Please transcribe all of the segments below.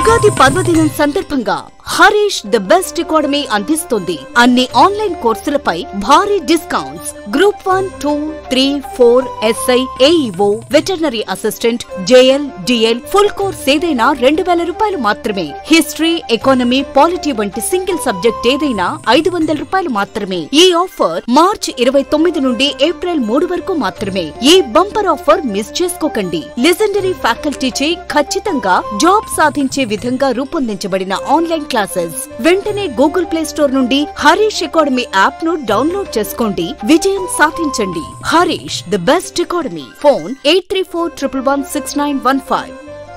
ఉగాది పర్వదినం సందర్భంగా Harish the best academy అందిస్తుంది అన్ని ఆన్లైన్ కోర్సులపై భారీ discounts group one two three four SI AEO veterinary assistant JL DL full course ఏదైనా రెండు వేల రూపాయలు మాత్రమే హిస్టరీ ఎకానమీ పాలిటీ వంటి సింగిల్ సబ్జెక్ట్ ఏదైనా ఐదు వందల రూపాయలు మాత్రమే ఈ ఆఫర్ మార్చ్ ఇరవై తొమ్మిది నుండి ఏప్రిల్ మూడు వరకు మాత్రమే ఈ బంపర్ ఆఫర్ మిస్ చేసుకోకండి లెజెండరీ ఫ్యాకల్టీచే ఖచ్చితంగా జాబ్ సాధించే విధంగా రూపొందించబడిన ఆన్లైన్ క్లాసెస్ వెంటనే గూగుల్ ప్లే స్టోర్ నుండి హరీష్ అకాడమీ యాప్ ను డౌన్లోడ్ చేసుకోండి విజయం సాధించండి Harish the best Academy phone eight three four triple one six nine one five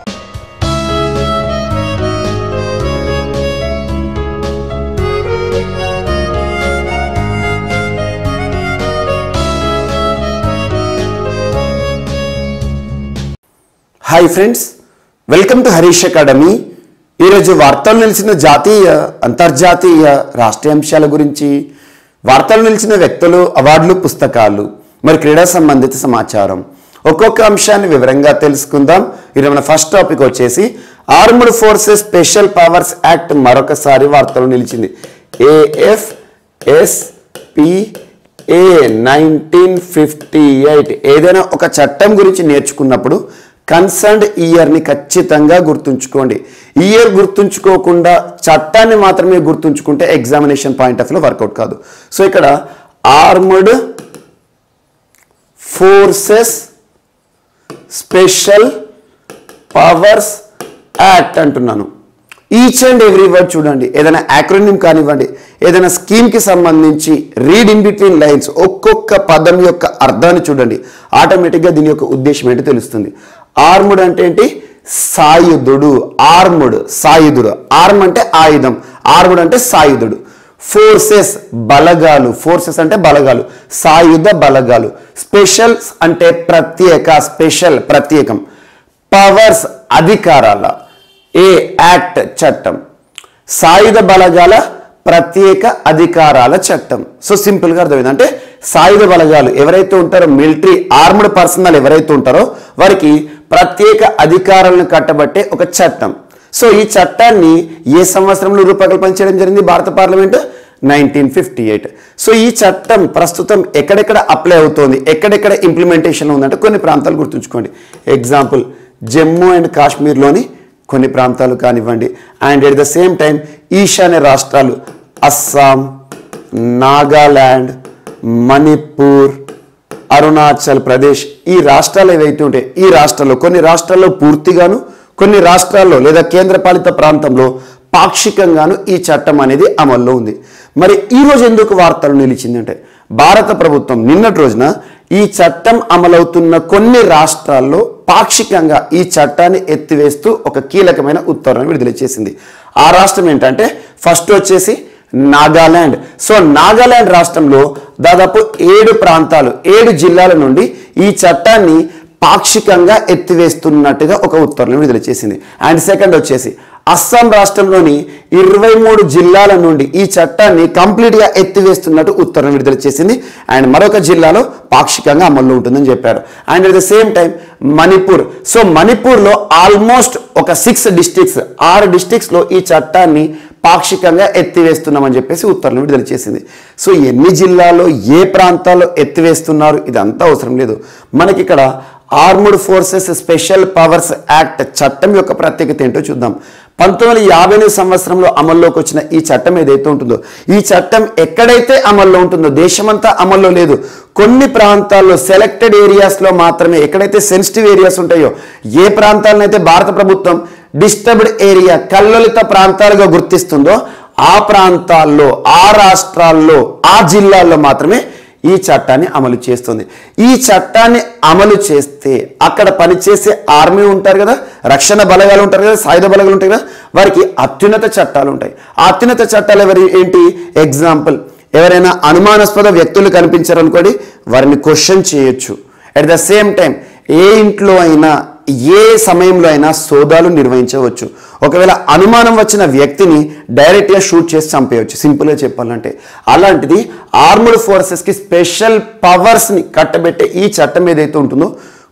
hi friends welcome to Harish Academy ఈరోజు వార్తలు నిలిచిన జాతీయ అంతర్జాతీయ రాష్ట్రీయ అంశాల గురించి వార్తలు నిలిచిన వ్యక్తులు అవార్డులు పుస్తకాలు మరి క్రీడా సంబంధిత సమాచారం ఒక్కొక్క అంశాన్ని వివరంగా తెలుసుకుందాం ఇది మన ఫస్ట్ టాపిక్ వచ్చేసి armed forces special powers act మరొకసారి వార్తలు నిలిచింది AF S P A nineteen fifty eight ఏదైనా ఒక చట్టం గురించి నేర్చుకున్నప్పుడు కన్సర్న్డ్ ఇయర్ని ఖచ్చితంగా గుర్తుంచుకోండి ఇయర్ గుర్తుంచుకోకుండా చట్టాన్ని మాత్రమే గుర్తుంచుకుంటే ఎగ్జామినేషన్ పాయింట్ ఆఫ్ లో వర్కౌట్ కాదు సో ఇక్కడ armed forces special powers act అంటున్నాను ఈచ్ అండ్ ఎవ్రీ వర్డ్ చూడండి ఏదైనా యాక్రోనిమ్ కానివ్వండి ఏదైనా స్కీమ్కి సంబంధించి రీడ్ ఇన్ బిట్వీన్ లైన్స్ ఒక్కొక్క పదం యొక్క అర్థాన్ని చూడండి ఆటోమేటిక్గా దీని యొక్క ఉద్దేశం ఏంటో తెలుస్తుంది ఆర్ముడ్ అంటే ఏంటి సాయుధుడు ఆర్ముడ్ సాయుధుడు ఆర్మ్ అంటే ఆయుధం ఆర్ముడ్ అంటే సాయుధుడు ఫోర్సెస్ బలగాలు ఫోర్సెస్ అంటే బలగాలు సాయుధ బలగాలు స్పెషల్స్ అంటే ప్రత్యేక స్పెషల్ ప్రత్యేకం పవర్స్ అధికారాల ఏ యాక్ట్ చట్టం సాయుధ బలగాల ప్రత్యేక అధికారాల చట్టం సో సింపుల్గా అర్థమైంది అంటే సాయుధ బలగాలు ఎవరైతే ఉంటారో మిలిటరీ ఆర్మ్డ్ పర్సనల్ ఎవరైతే ఉంటారో వారికి ప్రత్యేక అధికారాలను కట్టబట్టే ఒక చట్టం సో ఈ చట్టాన్ని ఏ సంవత్సరంలో రూపకల్పన చేయడం జరిగింది భారత parliament nineteen fifty eight so ఈ చట్టం ప్రస్తుతం ఎక్కడెక్కడ అప్లై అవుతోంది ఎక్కడెక్కడ ఇంప్లిమెంటేషన్ ఉందంటే కొన్ని ప్రాంతాలు గుర్తుంచుకోండి ఎగ్జాంపుల్ జమ్మూ అండ్ కాశ్మీర్లోని కొన్ని ప్రాంతాలు కానివ్వండి and at the same time ఈశాన్య రాష్ట్రాలు అస్సాం నాగాల్యాండ్ మణిపూర్ అరుణాచల్ ప్రదేశ్ ఈ రాష్ట్రాలు ఏవైతే ఉంటాయి ఈ రాష్ట్రాల్లో కొన్ని రాష్ట్రాల్లో పూర్తిగాను కొన్ని రాష్ట్రాల్లో లేదా కేంద్రపాలిత ప్రాంతంలో పాక్షికంగాను ఈ చట్టం అనేది అమల్లో ఉంది మరి ఈ రోజు ఎందుకు వార్తలు నిలిచిందంటే భారత ప్రభుత్వం నిన్నటి రోజున ఈ చట్టం అమలవుతున్న కొన్ని రాష్ట్రాల్లో పాక్షికంగా ఈ చట్టాన్ని ఎత్తివేస్తూ ఒక కీలకమైన ఉత్తర్వులను విడుదల చేసింది ఆ రాష్ట్రం ఏంటంటే ఫస్ట్ వచ్చేసి నాగాల్యాండ్ సో నాగాల్యాండ్ రాష్ట్రంలో దాదాపు ఏడు ప్రాంతాలు ఏడు జిల్లాల నుండి ఈ చట్టాన్ని పాక్షికంగా ఎత్తివేస్తున్నట్టుగా ఒక ఉత్తర్వులను విడుదల చేసింది అండ్ సెకండ్ వచ్చేసి అస్సాం రాష్ట్రంలోని ఇరవై మూడు జిల్లాల నుండి ఈ చట్టాన్ని కంప్లీట్గా ఎత్తివేస్తున్నట్టు ఉత్తర్వులు విడుదల చేసింది అండ్ మరొక జిల్లాలో పాక్షికంగా అమల్లో ఉంటుందని చెప్పారు and at the same time Manipur so మణిపూర్లో ఆల్మోస్ట్ ఒక సిక్స్ డిస్టిక్స్ ఆరు డిస్టిక్స్లో ఈ చట్టాన్ని పాక్షికంగా ఎత్తివేస్తున్నామని చెప్పేసి ఉత్తర్వులు విడుదల చేసింది సో ఎన్ని జిల్లాల్లో ఏ ప్రాంతాల్లో ఎత్తివేస్తున్నారు ఇదంతా అవసరం లేదు మనకి ఇక్కడ armed forces special powers act చట్టం యొక్క ప్రత్యేకత ఏంటో చూద్దాం పంతొమ్మిది వందల యాభై ఎనిమిది సంవత్సరంలో అమల్లోకి వచ్చిన ఈ చట్టం ఏదైతే ఉంటుందో ఈ చట్టం ఎక్కడైతే అమల్లో ఉంటుందో దేశమంతా అమల్లో లేదు కొన్ని ప్రాంతాల్లో సెలెక్టెడ్ ఏరియాస్లో మాత్రమే ఎక్కడైతే సెన్సిటివ్ ఏరియాస్ ఉంటాయో ఏ ప్రాంతాలనైతే భారత ప్రభుత్వం డిస్టర్బ్డ్ ఏరియా కల్లోలిత ప్రాంతాలుగా గుర్తిస్తుందో ఆ ప్రాంతాల్లో ఆ రాష్ట్రాల్లో ఆ జిల్లాల్లో మాత్రమే ఈ చట్టాన్ని అమలు చేస్తుంది ఈ చట్టాన్ని అమలు చేస్తే అక్కడ పనిచేసే ఆర్మీ ఉంటారు కదా రక్షణ బలగాలు ఉంటారు కదా సాయుధ బలగాలు ఉంటాయి కదా వారికి అత్యున్నత చట్టాలు ఉంటాయి ఆ అత్యున్నత చట్టాలు ఎవరి ఏంటి ఎగ్జాంపుల్ ఎవరైనా అనుమానాస్పద వ్యక్తులు కనిపించారనుకోండి వారిని క్వశ్చన్ చేయొచ్చు అట్ ద సేమ్ టైం ఏ ఇంట్లో అయినా ఏ సమయంలో అయినా సోదాలు నిర్వహించవచ్చు ఒకవేళ అనుమానం వచ్చిన వ్యక్తిని డైరెక్ట్గా షూట్ చేసి చంపేయవచ్చు సింపుల్గా చెప్పాలంటే అలాంటిది ఆర్మ్డ్ ఫోర్సెస్కి స్పెషల్ పవర్స్ని కట్టబెట్టే ఈ చట్టం ఏదైతే ఉంటుందో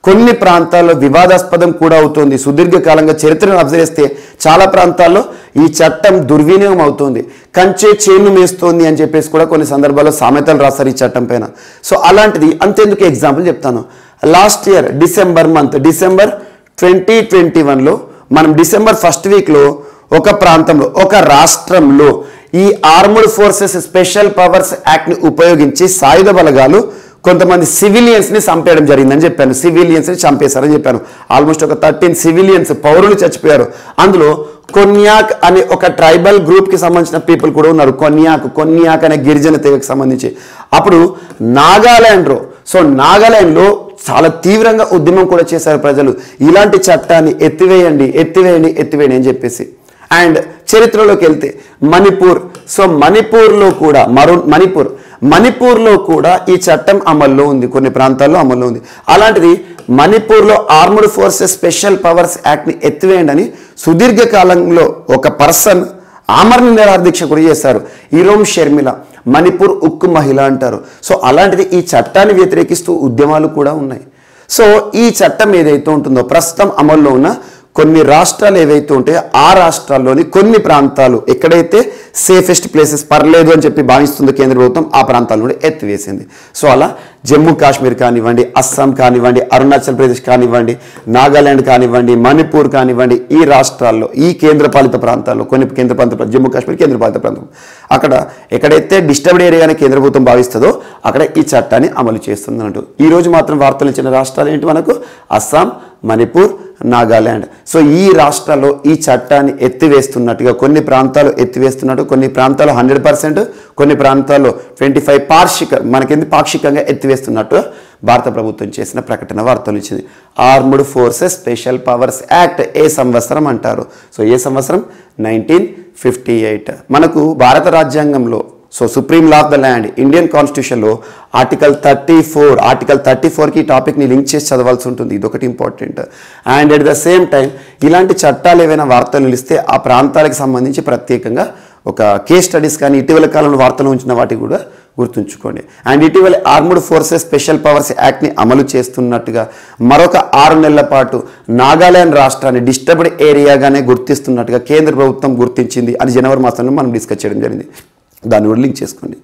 కొన్ని ప్రాంతాల్లో వివాదాస్పదం కూడా అవుతుంది సుదీర్ఘకాలంగా చరిత్రను అబ్జర్వ్ చేస్తే చాలా ప్రాంతాల్లో ఈ చట్టం దుర్వినియోగం అవుతుంది కంచే చేను మేస్తోంది అని చెప్పేసి కూడా కొన్ని సందర్భాల్లో సామెతలు రాస్తారు ఈ చట్టం పైన సో అలాంటిది అంతేందుకు ఎగ్జాంపుల్ చెప్తాను last year December month December twenty twenty వన్లో మనం డిసెంబర్ ఫస్ట్ వీక్లో ఒక ప్రాంతంలో ఒక రాష్ట్రంలో ఈ ఆర్మడ్ ఫోర్సెస్ స్పెషల్ పవర్స్ యాక్ట్ని ఉపయోగించి సాయుధ బలగాలు కొంతమంది సివిలియన్స్ని చంపేయడం జరిగిందని చెప్పాను సివిలియన్స్ని చంపేశారని చెప్పాను ఆల్మోస్ట్ ఒక థర్టీన్ సివిలియన్స్ పౌరులు చచ్చిపోయారు అందులో కొన్యాక్ అనే ఒక ట్రైబల్ గ్రూప్కి సంబంధించిన పీపుల్ కూడా ఉన్నారు కొన్యాక్ కొన్యాక్ అనే గిరిజన తెగకు సంబంధించి అప్పుడు నాగాలాండ్లో సో నాగాలాండ్లో చాలా తీవ్రంగా ఉద్యమం కూడా చేశారు ప్రజలు ఇలాంటి చట్టాన్ని ఎత్తివేయండి ఎత్తివేయండి ఎత్తివేయండి అని చెప్పేసి అండ్ చరిత్రలోకి వెళ్తే మణిపూర్ సో మణిపూర్లో కూడా మరో మణిపూర్ మణిపూర్లో కూడా ఈ చట్టం అమల్లో ఉంది కొన్ని ప్రాంతాల్లో అమల్లో ఉంది అలాంటిది మణిపూర్లో ఆర్మ్డ్ ఫోర్సెస్ స్పెషల్ పవర్స్ యాక్ట్ని ఎత్తివేయండి అని సుదీర్ఘకాలంలో ఒక పర్సన్ ఆమరణ నిరాదీక్ష కూడా చేశారు ఈరోమ్ షర్మిల మణిపూర్ ఉక్కు మహిళ అంటారు సో అలాంటిది ఈ చట్టాన్ని వ్యతిరేకిస్తూ ఉద్యమాలు కూడా ఉన్నాయి సో ఈ చట్టం ఏదైతే ఉంటుందో ప్రస్తుతం అమల్లో ఉన్న కొన్ని రాష్ట్రాలు ఏవైతే ఉంటాయో ఆ రాష్ట్రాల్లోని కొన్ని ప్రాంతాలు ఎక్కడైతే సేఫెస్ట్ ప్లేసెస్ పర్లేదు అని చెప్పి భావిస్తుందో కేంద్ర ప్రభుత్వం ఆ ప్రాంతాల నుండి ఎత్తివేసింది సో అలా జమ్మూ కాశ్మీర్ కానివ్వండి అస్సాం కానివ్వండి అరుణాచల్ ప్రదేశ్ కానివ్వండి నాగాలాండ్ కానివ్వండి మణిపూర్ కానివ్వండి ఈ రాష్ట్రాల్లో ఈ కేంద్రపాలిత ప్రాంతాల్లో కొన్ని కేంద్రపాలిత ప్రా- జమ్మూ కాశ్మీర్ కేంద్రపాలిత ప్రాంతం అక్కడ ఎక్కడైతే డిస్టర్బ్డ్ ఏరియాని కేంద్ర ప్రభుత్వం భావిస్తుందో అక్కడ ఈ చట్టాన్ని అమలు చేస్తుంది అన్నట్టు ఈ రోజు మాత్రం వార్తలు ఇచ్చిన రాష్ట్రాలు ఏంటి మనకు అస్సాం మణిపూర్ నాగాల్యాండ్ సో ఈ రాష్ట్రాల్లో ఈ చట్టాన్ని ఎత్తివేస్తున్నట్టుగా కొన్ని ప్రాంతాలు ఎత్తివేస్తున్నట్టు కొన్ని ప్రాంతాలు హండ్రెడ్ పర్సెంట్ కొన్ని ప్రాంతాల్లో ట్వంటీ ఫైవ్ పార్షిక మనకింది పాక్షికంగా ఎత్తివేస్తున్నట్టు భారత ప్రభుత్వం చేసిన ప్రకటన వార్తలు ఇచ్చింది armed forces special powers act ఏ సంవత్సరం అంటారు సో ఏ సంవత్సరం నైన్టీన్ ఫిఫ్టీ ఎయిట్ మనకు భారత రాజ్యాంగంలో so supreme law of the land Indian కాన్స్టిట్యూషన్లో article thirty four article thirty ఫోర్కి ఈ టాపిక్ని లింక్ చేసి చదవాల్సి ఉంటుంది ఇది ఒకటి important and at the same time ఇలాంటి చట్టాలు ఏవైనా వార్తలు నిలిస్తే ఆ ప్రాంతాలకు సంబంధించి ప్రత్యేకంగా ఒక కేస్ స్టడీస్ కానీ ఇటీవల కాలంలో వార్తలు ఉంచిన వాటి కూడా గుర్తుంచుకోండి అండ్ ఇటీవల ఆర్మ్డ్ ఫోర్సెస్ స్పెషల్ పవర్స్ యాక్ట్ని అమలు చేస్తున్నట్టుగా మరొక ఆరు నెలల పాటు నాగాలాండ్ రాష్ట్రాన్ని డిస్టర్బ్డ్ ఏరియాగానే గుర్తిస్తున్నట్టుగా కేంద్ర ప్రభుత్వం గుర్తించింది అని జనవరి మాసంలో మనం డిస్కస్ చేయడం జరిగింది దాన్ని కూడా లింక్ చేసుకోండి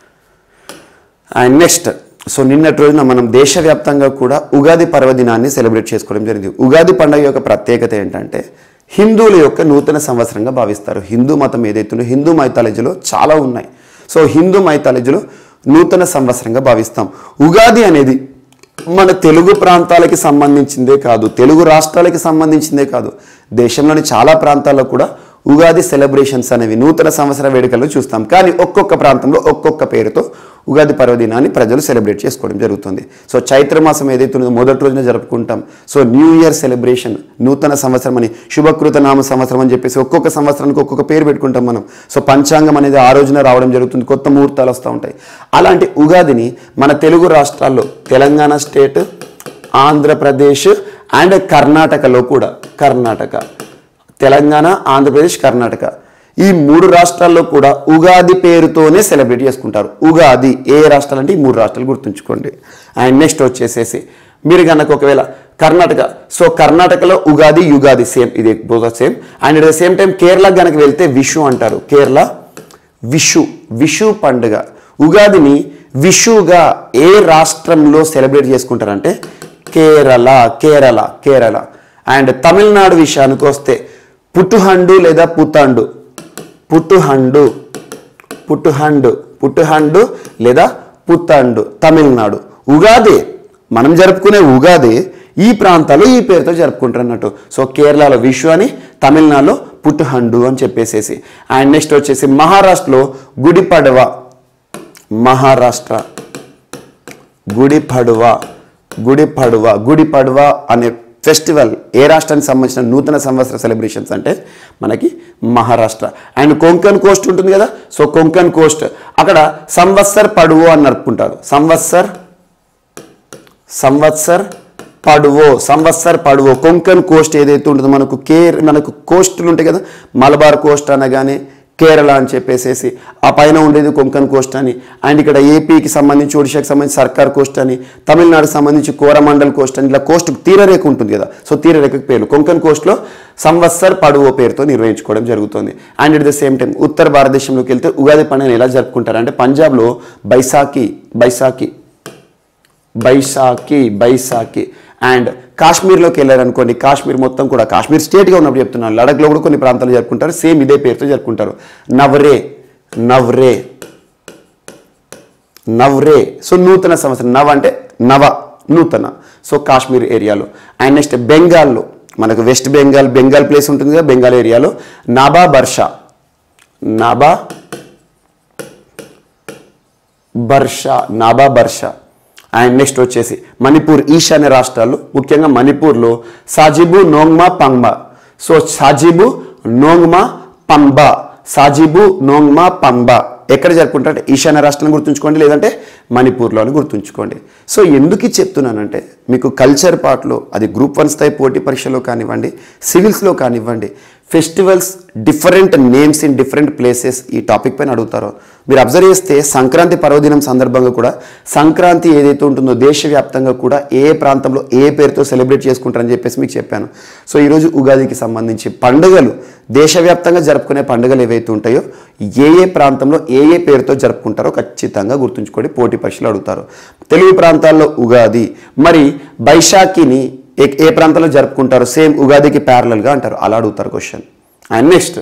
అండ్ నెక్స్ట్ సో నిన్నటి రోజున మనం దేశవ్యాప్తంగా కూడా ఉగాది పర్వదినాన్ని సెలబ్రేట్ చేసుకోవడం జరిగింది ఉగాది పండుగ యొక్క ప్రత్యేకత ఏంటంటే హిందువుల యొక్క నూతన సంవత్సరంగా భావిస్తారు హిందూ మతం ఏదైతుందో హిందూ మైథాలజీలో చాలా ఉన్నాయి సో హిందూ మైథాలజీలో నూతన సంవత్సరంగా భావిస్తాం ఉగాది అనేది మన తెలుగు ప్రాంతాలకి సంబంధించిందే కాదు తెలుగు రాష్ట్రాలకి సంబంధించిందే కాదు దేశంలోని చాలా ప్రాంతాల్లో కూడా ఉగాది సెలబ్రేషన్స్ అనేవి నూతన సంవత్సర వేడుకలు చూస్తాం కానీ ఒక్కొక్క ప్రాంతంలో ఒక్కొక్క పేరుతో ఉగాది పర్వదినాన్ని ప్రజలు సెలబ్రేట్ చేసుకోవడం జరుగుతుంది సో చైత్ర మాసం ఏదైతే ఉందో మొదటి రోజున జరుపుకుంటాం సో న్యూ ఇయర్ సెలబ్రేషన్ నూతన సంవత్సరం అని శుభకృత నామ సంవత్సరం అని చెప్పేసి ఒక్కొక్క సంవత్సరానికి ఒక్కొక్క పేరు పెట్టుకుంటాం మనం సో పంచాంగం అనేది ఆ రోజున రావడం జరుగుతుంది కొత్త ముహూర్తాలు వస్తూ ఉంటాయి అలాంటి ఉగాదిని మన తెలుగు రాష్ట్రాల్లో తెలంగాణ స్టేట్ ఆంధ్రప్రదేశ్ అండ్ కర్ణాటకలో కూడా కర్ణాటక తెలంగాణ ఆంధ్రప్రదేశ్ కర్ణాటక ఈ మూడు రాష్ట్రాల్లో కూడా ఉగాది పేరుతోనే సెలబ్రేట్ చేసుకుంటారు ఉగాది ఏ రాష్ట్రాలు అంటే ఈ మూడు రాష్ట్రాలు గుర్తుంచుకోండి అండ్ నెక్స్ట్ వచ్చేసేసి మీరు కనుక ఒకవేళ కర్ణాటక సో కర్ణాటకలో ఉగాది యుగాది సేమ్ ఇది బోగా same and at the same time Kerala కనుక వెళ్తే విషు అంటారు కేరళ విషు విషు పండుగ ఉగాదిని విషుగా ఏ రాష్ట్రంలో సెలబ్రేట్ చేసుకుంటారంటే కేరళ కేరళ కేరళ అండ్ తమిళనాడు విషయానికి వస్తే పుట్టుహండు లేదా పుత్తాండు పుట్టుహండు పుట్టుహండు పుట్టుహండు లేదా పుత్తాండు తమిళనాడు ఉగాది మనం జరుపుకునే ఉగాది ఈ ప్రాంతాల్లో ఈ పేరుతో జరుపుకుంటారు అన్నట్టు సో కేరళలో విషు అని తమిళనాడులో పుట్టుహండు అని చెప్పేసేసి అండ్ నెక్స్ట్ వచ్చేసి మహారాష్ట్రలో గుడి పడవ మహారాష్ట్ర గుడి పడవ గుడి పడవ గుడి పడవ అనే ఫెస్టివల్ ఏ రాష్ట్రానికి సంబంధించిన నూతన సంవత్సర సెలబ్రేషన్స్ అంటే మనకి మహారాష్ట్ర అండ్ కొంకన్ కోస్ట్ ఉంటుంది కదా సో కొంకన్ కోస్ట్ అక్కడ సంవత్సర్ పడువు అని నడుపుకుంటారు సంవత్సర్ సంవత్సర్ పడువో సంవత్సర్ పడువో కొంకన్ కోస్ట్ ఏదైతే ఉంటుందో మనకు కేర్ మనకు కోస్టులు ఉంటాయి కదా మలబార్ కోస్ట్ అనగానే కేరళ అని చెప్పేసేసి ఆ పైన ఉండేది కొంకన్ కోస్ట్ అని అండ్ ఇక్కడ ఏపీకి సంబంధించి ఒడిశాకి సంబంధించి సర్కార్ కోస్ట్ అని తమిళనాడుకి సంబంధించి కోరమండల్ కోస్ట్ అని ఇలా కోస్ట్ తీరరేఖ ఉంటుంది కదా సో తీరరేఖకు పేర్లు కొంకన్ కోస్ట్లో సంవత్సర్ పడువో పేరుతో నిర్వహించుకోవడం జరుగుతుంది and at the same time ఉత్తర భారతదేశంలోకి వెళ్తే ఉగాది పండుగను ఎలా జరుపుకుంటారు అంటే పంజాబ్లో బైసాఖి బైసాఖి బైసాఖి బైసాఖి అండ్ కాశ్మీర్లోకి వెళ్ళారనుకోండి కాశ్మీర్ మొత్తం కూడా కాశ్మీర్ స్టేట్గా ఉన్నప్పుడు చెప్తున్నాను లడఖ్లో కూడా కొన్ని ప్రాంతాలు జరుపుకుంటారు సేమ్ ఇదే పేరుతో జరుపుకుంటారు నవ్రే నవ్రే నవ్రే సో నూతన సంవత్సరం నవ అంటే నవ నూతన సో కాశ్మీర్ ఏరియాలో అండ్ నెక్స్ట్ బెంగాల్లో మనకు వెస్ట్ బెంగాల్ బెంగాల్ ప్లేస్ ఉంటుంది కదా బెంగాల్ ఏరియాలో నాబా బర్షా నాబా బర్ష నాబా బర్ష అండ్ నెక్స్ట్ వచ్చేసి మణిపూర్ ఈశాన్య రాష్ట్రాలు ముఖ్యంగా మణిపూర్లో సాజిబు నోంగ్మా పంగ్మా సో సాజిబు నోంగ్మా పంబా సాజిబు నోంగ్మా పంబా ఎక్కడ జరుపుకుంటారంటే ఈశాన్య రాష్ట్రాలను గుర్తుంచుకోండి లేదంటే మణిపూర్లోని గుర్తుంచుకోండి సో ఎందుకు ఇది చెప్తున్నానంటే మీకు కల్చర్ పార్ట్లో అది గ్రూప్ వన్ స్థాయి పోటీ పరీక్షలో కానివ్వండి సివిల్స్లో కానివ్వండి festivals different names in different places ఈ టాపిక్ పైన అడుగుతారో మీరు అబ్జర్వ్ చేస్తే సంక్రాంతి పర్వదినం సందర్భంగా కూడా సంక్రాంతి ఏదైతే ఉంటుందో దేశవ్యాప్తంగా కూడా ఏ ప్రాంతంలో ఏ పేరుతో సెలబ్రేట్ చేసుకుంటారని చెప్పేసి మీకు చెప్పాను సో ఈరోజు ఉగాదికి సంబంధించి పండుగలు దేశవ్యాప్తంగా జరుపుకునే పండుగలు ఏవైతే ఉంటాయో ఏ ఏ ప్రాంతంలో ఏ ఏ పేరుతో జరుపుకుంటారో ఖచ్చితంగా గుర్తుంచుకోండి పోటీ పరీక్షలు అడుగుతారు తెలుగు ప్రాంతాల్లో ఉగాది మరి బైశాఖిని ఏ ఏ ప్రాంతంలో జరుపుకుంటారు సేమ్ ఉగాదికి ప్యారలల్గా అంటారు అలా అడుగుతారు క్వశ్చన్ అండ్ నెక్స్ట్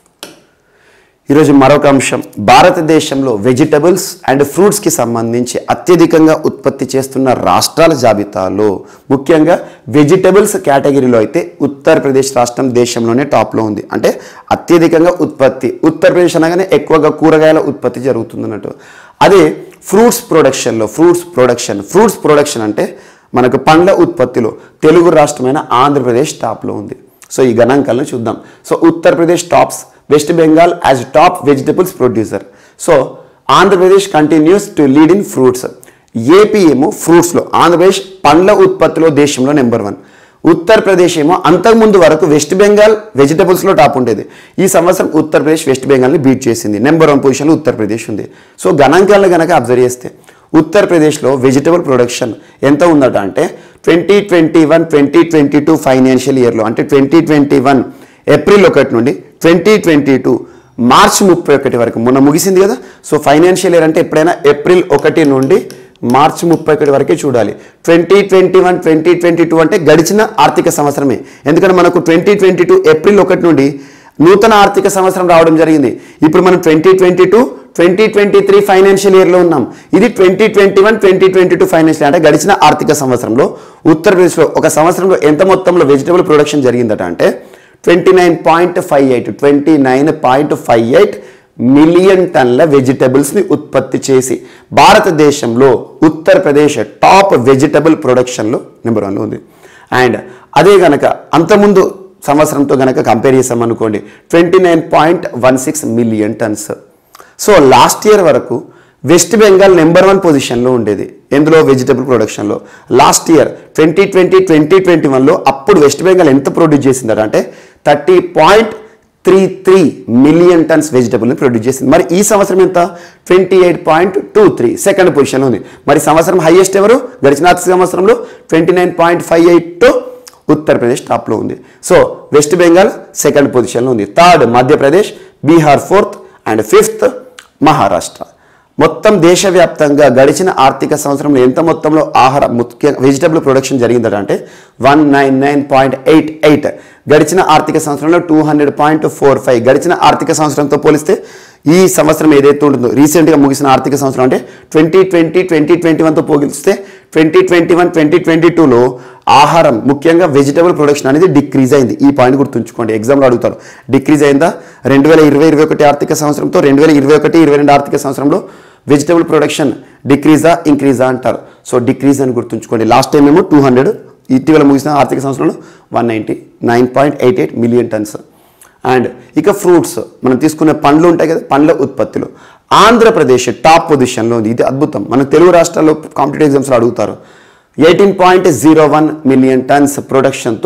ఈరోజు మరొక అంశం భారతదేశంలో వెజిటబుల్స్ అండ్ ఫ్రూట్స్కి సంబంధించి అత్యధికంగా ఉత్పత్తి చేస్తున్న రాష్ట్రాల జాబితాలో ముఖ్యంగా వెజిటబుల్స్ కేటగిరీలో అయితే ఉత్తరప్రదేశ్ రాష్ట్రం దేశంలోనే టాప్లో ఉంది అంటే అత్యధికంగా ఉత్పత్తి ఉత్తరప్రదేశ్ అనగానే ఎక్కువగా కూరగాయల ఉత్పత్తి జరుగుతుంది అన్నట్టు అదే ఫ్రూట్స్ ప్రొడక్షన్లో ఫ్రూట్స్ ప్రొడక్షన్ ఫ్రూట్స్ ప్రొడక్షన్ అంటే మనకు పండ్ల ఉత్పత్తిలో తెలుగు రాష్ట్రమైన ఆంధ్రప్రదేశ్ టాప్లో ఉంది సో ఈ గణాంకాలను చూద్దాం so Uttar Pradesh tops West Bengal as top vegetables producer so Andhra Pradesh continues to lead in fruits AP ఏమో ఫ్రూట్స్లో ఆంధ్రప్రదేశ్ పండ్ల ఉత్పత్తిలో దేశంలో నెంబర్ వన్ ఉత్తరప్రదేశ్ ఏమో అంతకుముందు వరకు వెస్ట్ బెంగాల్ వెజిటబుల్స్లో టాప్ ఉండేది ఈ సంవత్సరం ఉత్తరప్రదేశ్ వెస్ట్ బెంగాల్ని బీట్ చేసింది నెంబర్ వన్ పొజిషన్లో ఉత్తరప్రదేశ్ ఉంది సో గణాంకాలను కనుక అబ్జర్వ్ చేస్తే ఉత్తరప్రదేశ్లో వెజిటబుల్ ప్రొడక్షన్ ఎంత ఉందట అంటే twenty twenty one twenty twenty two financial ఇయర్లో అంటే ట్వంటీ ట్వంటీ వన్ ఏప్రిల్ ఒకటి నుండి ట్వంటీ ట్వంటీ టూ మార్చ్ ముప్పై ఒకటి వరకు మొన్న ముగిసింది కదా సో ఫైనాన్షియల్ ఇయర్ అంటే ఎప్పుడైనా ఏప్రిల్ ఒకటి నుండి మార్చ్ ముప్పై ఒకటి వరకే చూడాలి twenty twenty one twenty twenty two అంటే గడిచిన ఆర్థిక సంవత్సరమే ఎందుకంటే మనకు ట్వంటీ ట్వంటీ టూ ఏప్రిల్ ఒకటి నుండి నూతన ఆర్థిక సంవత్సరం రావడం జరిగింది ఇప్పుడు మనం twenty twenty two twenty twenty three financial ఇయర్లో ఉన్నాం ఇది twenty twenty one twenty twenty two financial అంటే గడిచిన ఆర్థిక సంవత్సరంలో ఉత్తరప్రదేశ్లో ఒక సంవత్సరంలో ఎంత మొత్తంలో వెజిటబుల్ ప్రొడక్షన్ జరిగిందట అంటే twenty nine point five eight twenty nine point five eight million టన్ల వెజిటబుల్స్ని ఉత్పత్తి చేసి భారతదేశంలో ఉత్తరప్రదేశ్ టాప్ వెజిటబుల్ ప్రొడక్షన్లో నెంబర్ వన్లో ఉంది అండ్ అదే గనక అంతకుముందు సంవత్సరంతో గనక కంపేర్ చేసాం అనుకోండి twenty nine point one six million tons so last year వరకు వెస్ట్ బెంగాల్ నెంబర్ వన్ పొజిషన్లో ఉండేది ఎందులో వెజిటబుల్ ప్రొడక్షన్లో last year twenty twenty twenty twenty వన్లో అప్పుడు వెస్ట్ బెంగాల్ ఎంత ప్రొడ్యూస్ చేసిందట అంటే thirty point three three million tons వెజిటబుల్ని ప్రొడ్యూస్ చేసింది మరి ఈ సంవత్సరం ఎంత twenty eight point two three second పొజిషన్లో ఉంది మరి సంవత్సరం హైయెస్ట్ ఎవరు గడిచిన ఆర్థిక సంవత్సరంలో twenty nine point five eight Uttar Pradesh టాప్లో ఉంది సో వెస్ట్ బెంగాల్ సెకండ్ పొజిషన్లో ఉంది third Madhya Pradesh Bihar fourth and fifth Maharashtra మొత్తం దేశవ్యాప్తంగా గడిచిన ఆర్థిక సంవత్సరంలో ఎంత మొత్తంలో ఆహార ముఖ్య వెజిటబుల్ ప్రొడక్షన్ జరిగిందట అంటే one nine nine point eight eight గడిచిన ఆర్థిక సంవత్సరంలో two hundred point four five గడిచిన ఆర్థిక సంవత్సరంతో పోలిస్తే ఈ సంవత్సరం ఏదైతే ఉంటుందో రీసెంట్గా ముగిసిన ఆర్థిక సంవత్సరం అంటే ట్వంటీ ట్వంటీ ట్వంటీ ట్వంటీ వన్తో పోలిస్తే twenty twenty one twenty twenty టూలో ఆహారం ముఖ్యంగా వెజిటబుల్ ప్రొడక్షన్ అనేది డిక్రీజ్ అయింది ఈ పాయింట్ గుర్తుంచుకోండి ఎగ్జామ్లో అడుగుతారు డిక్రీజ్ అయిందా రెండు వేల ఇరవై ఇరవై ఒకటి ఆర్థిక సంవత్సరంతో రెండు వేల ఇరవై ఒకటి ఇరవై రెండు ఆర్థిక సంవత్సరంలో వెజిటబుల్ ప్రొడక్షన్ డిక్రీజా ఇంక్రీజా అంటారు సో డిక్రీజ్ అని గుర్తుంచుకోండి లాస్ట్ టైం ఏమో టూ హండ్రెడ్ ఇటీవల ముగిసిన ఆర్థిక సంవత్సరంలో one ninety nine point eight eight million tons and ఇక ఫ్రూట్స్ మనం తీసుకునే పండ్లు ఉంటాయి కదా పండ్ల ఉత్పత్తిలో ఆంధ్రప్రదేశ్ టాప్ పొజిషన్లో ఉంది ఇది అద్భుతం మన తెలుగు రాష్ట్రాల్లో కాంపిటేటివ్ ఎగ్జామ్స్లో అడుగుతారు eighteen point zero one million tons ప్రొడక్షన్తో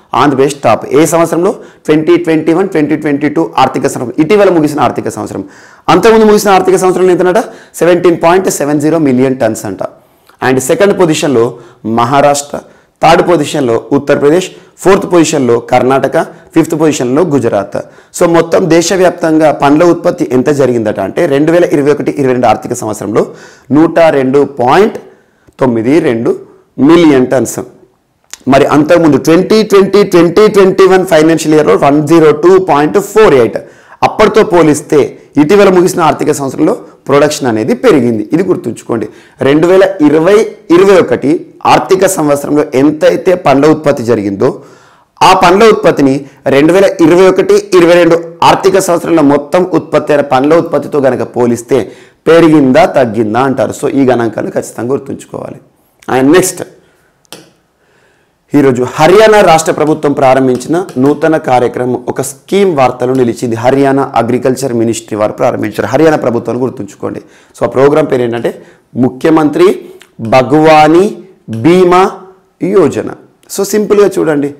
ఆంధ్రప్రదేశ్ టాప్ ఏ సంవత్సరంలో twenty twenty one twenty twenty two ఆర్థిక సంవత్సరం ఇటీవల ముగిసిన ఆర్థిక సంవత్సరం అంతకుముందు ముగిసిన ఆర్థిక సంవత్సరంలో ఎంతనట seventeen point seven zero million tons అంట అండ్ సెకండ్ పొజిషన్లో మహారాష్ట్ర థర్డ్ పొజిషన్లో ఉత్తరప్రదేశ్ ఫోర్త్ పొజిషన్లో కర్ణాటక ఫిఫ్త్ పొజిషన్లో గుజరాత్ సో మొత్తం దేశవ్యాప్తంగా పండ్ల ఉత్పత్తి ఎంత జరిగిందట అంటే రెండు వేల ఇరవై ఒకటి ఇరవై రెండు ఆర్థిక సంవత్సరంలో నూట రెండు పాయింట్ తొమ్మిది రెండు మిలియన్ టన్స్ మరి అంతకుముందు twenty twenty twenty twenty one financial ఇయర్లో one zero two point four eight అప్పటితో పోలిస్తే ఇటీవల ముగిసిన ఆర్థిక సంవత్సరంలో ప్రొడక్షన్ అనేది పెరిగింది ఇది గుర్తుంచుకోండి రెండు వేల ఇరవై ఇరవై ఒకటి ఆర్థిక సంవత్సరంలో ఎంతైతే పండ్ల ఉత్పత్తి జరిగిందో ఆ పండ్ల ఉత్పత్తిని రెండు వేల ఇరవై ఒకటి ఇరవై రెండు ఆర్థిక సంవత్సరంలో మొత్తం ఉత్పత్తి అయిన పండ్ల ఉత్పత్తితో కనుక పోలిస్తే పెరిగిందా తగ్గిందా అంటారు సో ఈ గణాంకాలు ఖచ్చితంగా గుర్తుంచుకోవాలి అండ్ నెక్స్ట్ ఈరోజు హర్యానా రాష్ట్ర ప్రభుత్వం ప్రారంభించిన నూతన కార్యక్రమం ఒక స్కీమ్ వార్తలు నిలిచింది హర్యానా అగ్రికల్చర్ మినిస్ట్రీ వారు ప్రారంభించారు హర్యానా ప్రభుత్వాన్ని గుర్తుంచుకోండి సో ఆ ప్రోగ్రాం పేరు ఏంటంటే ముఖ్యమంత్రి భగవానీ బీమా యోజన సో సింపుల్గా చూడండి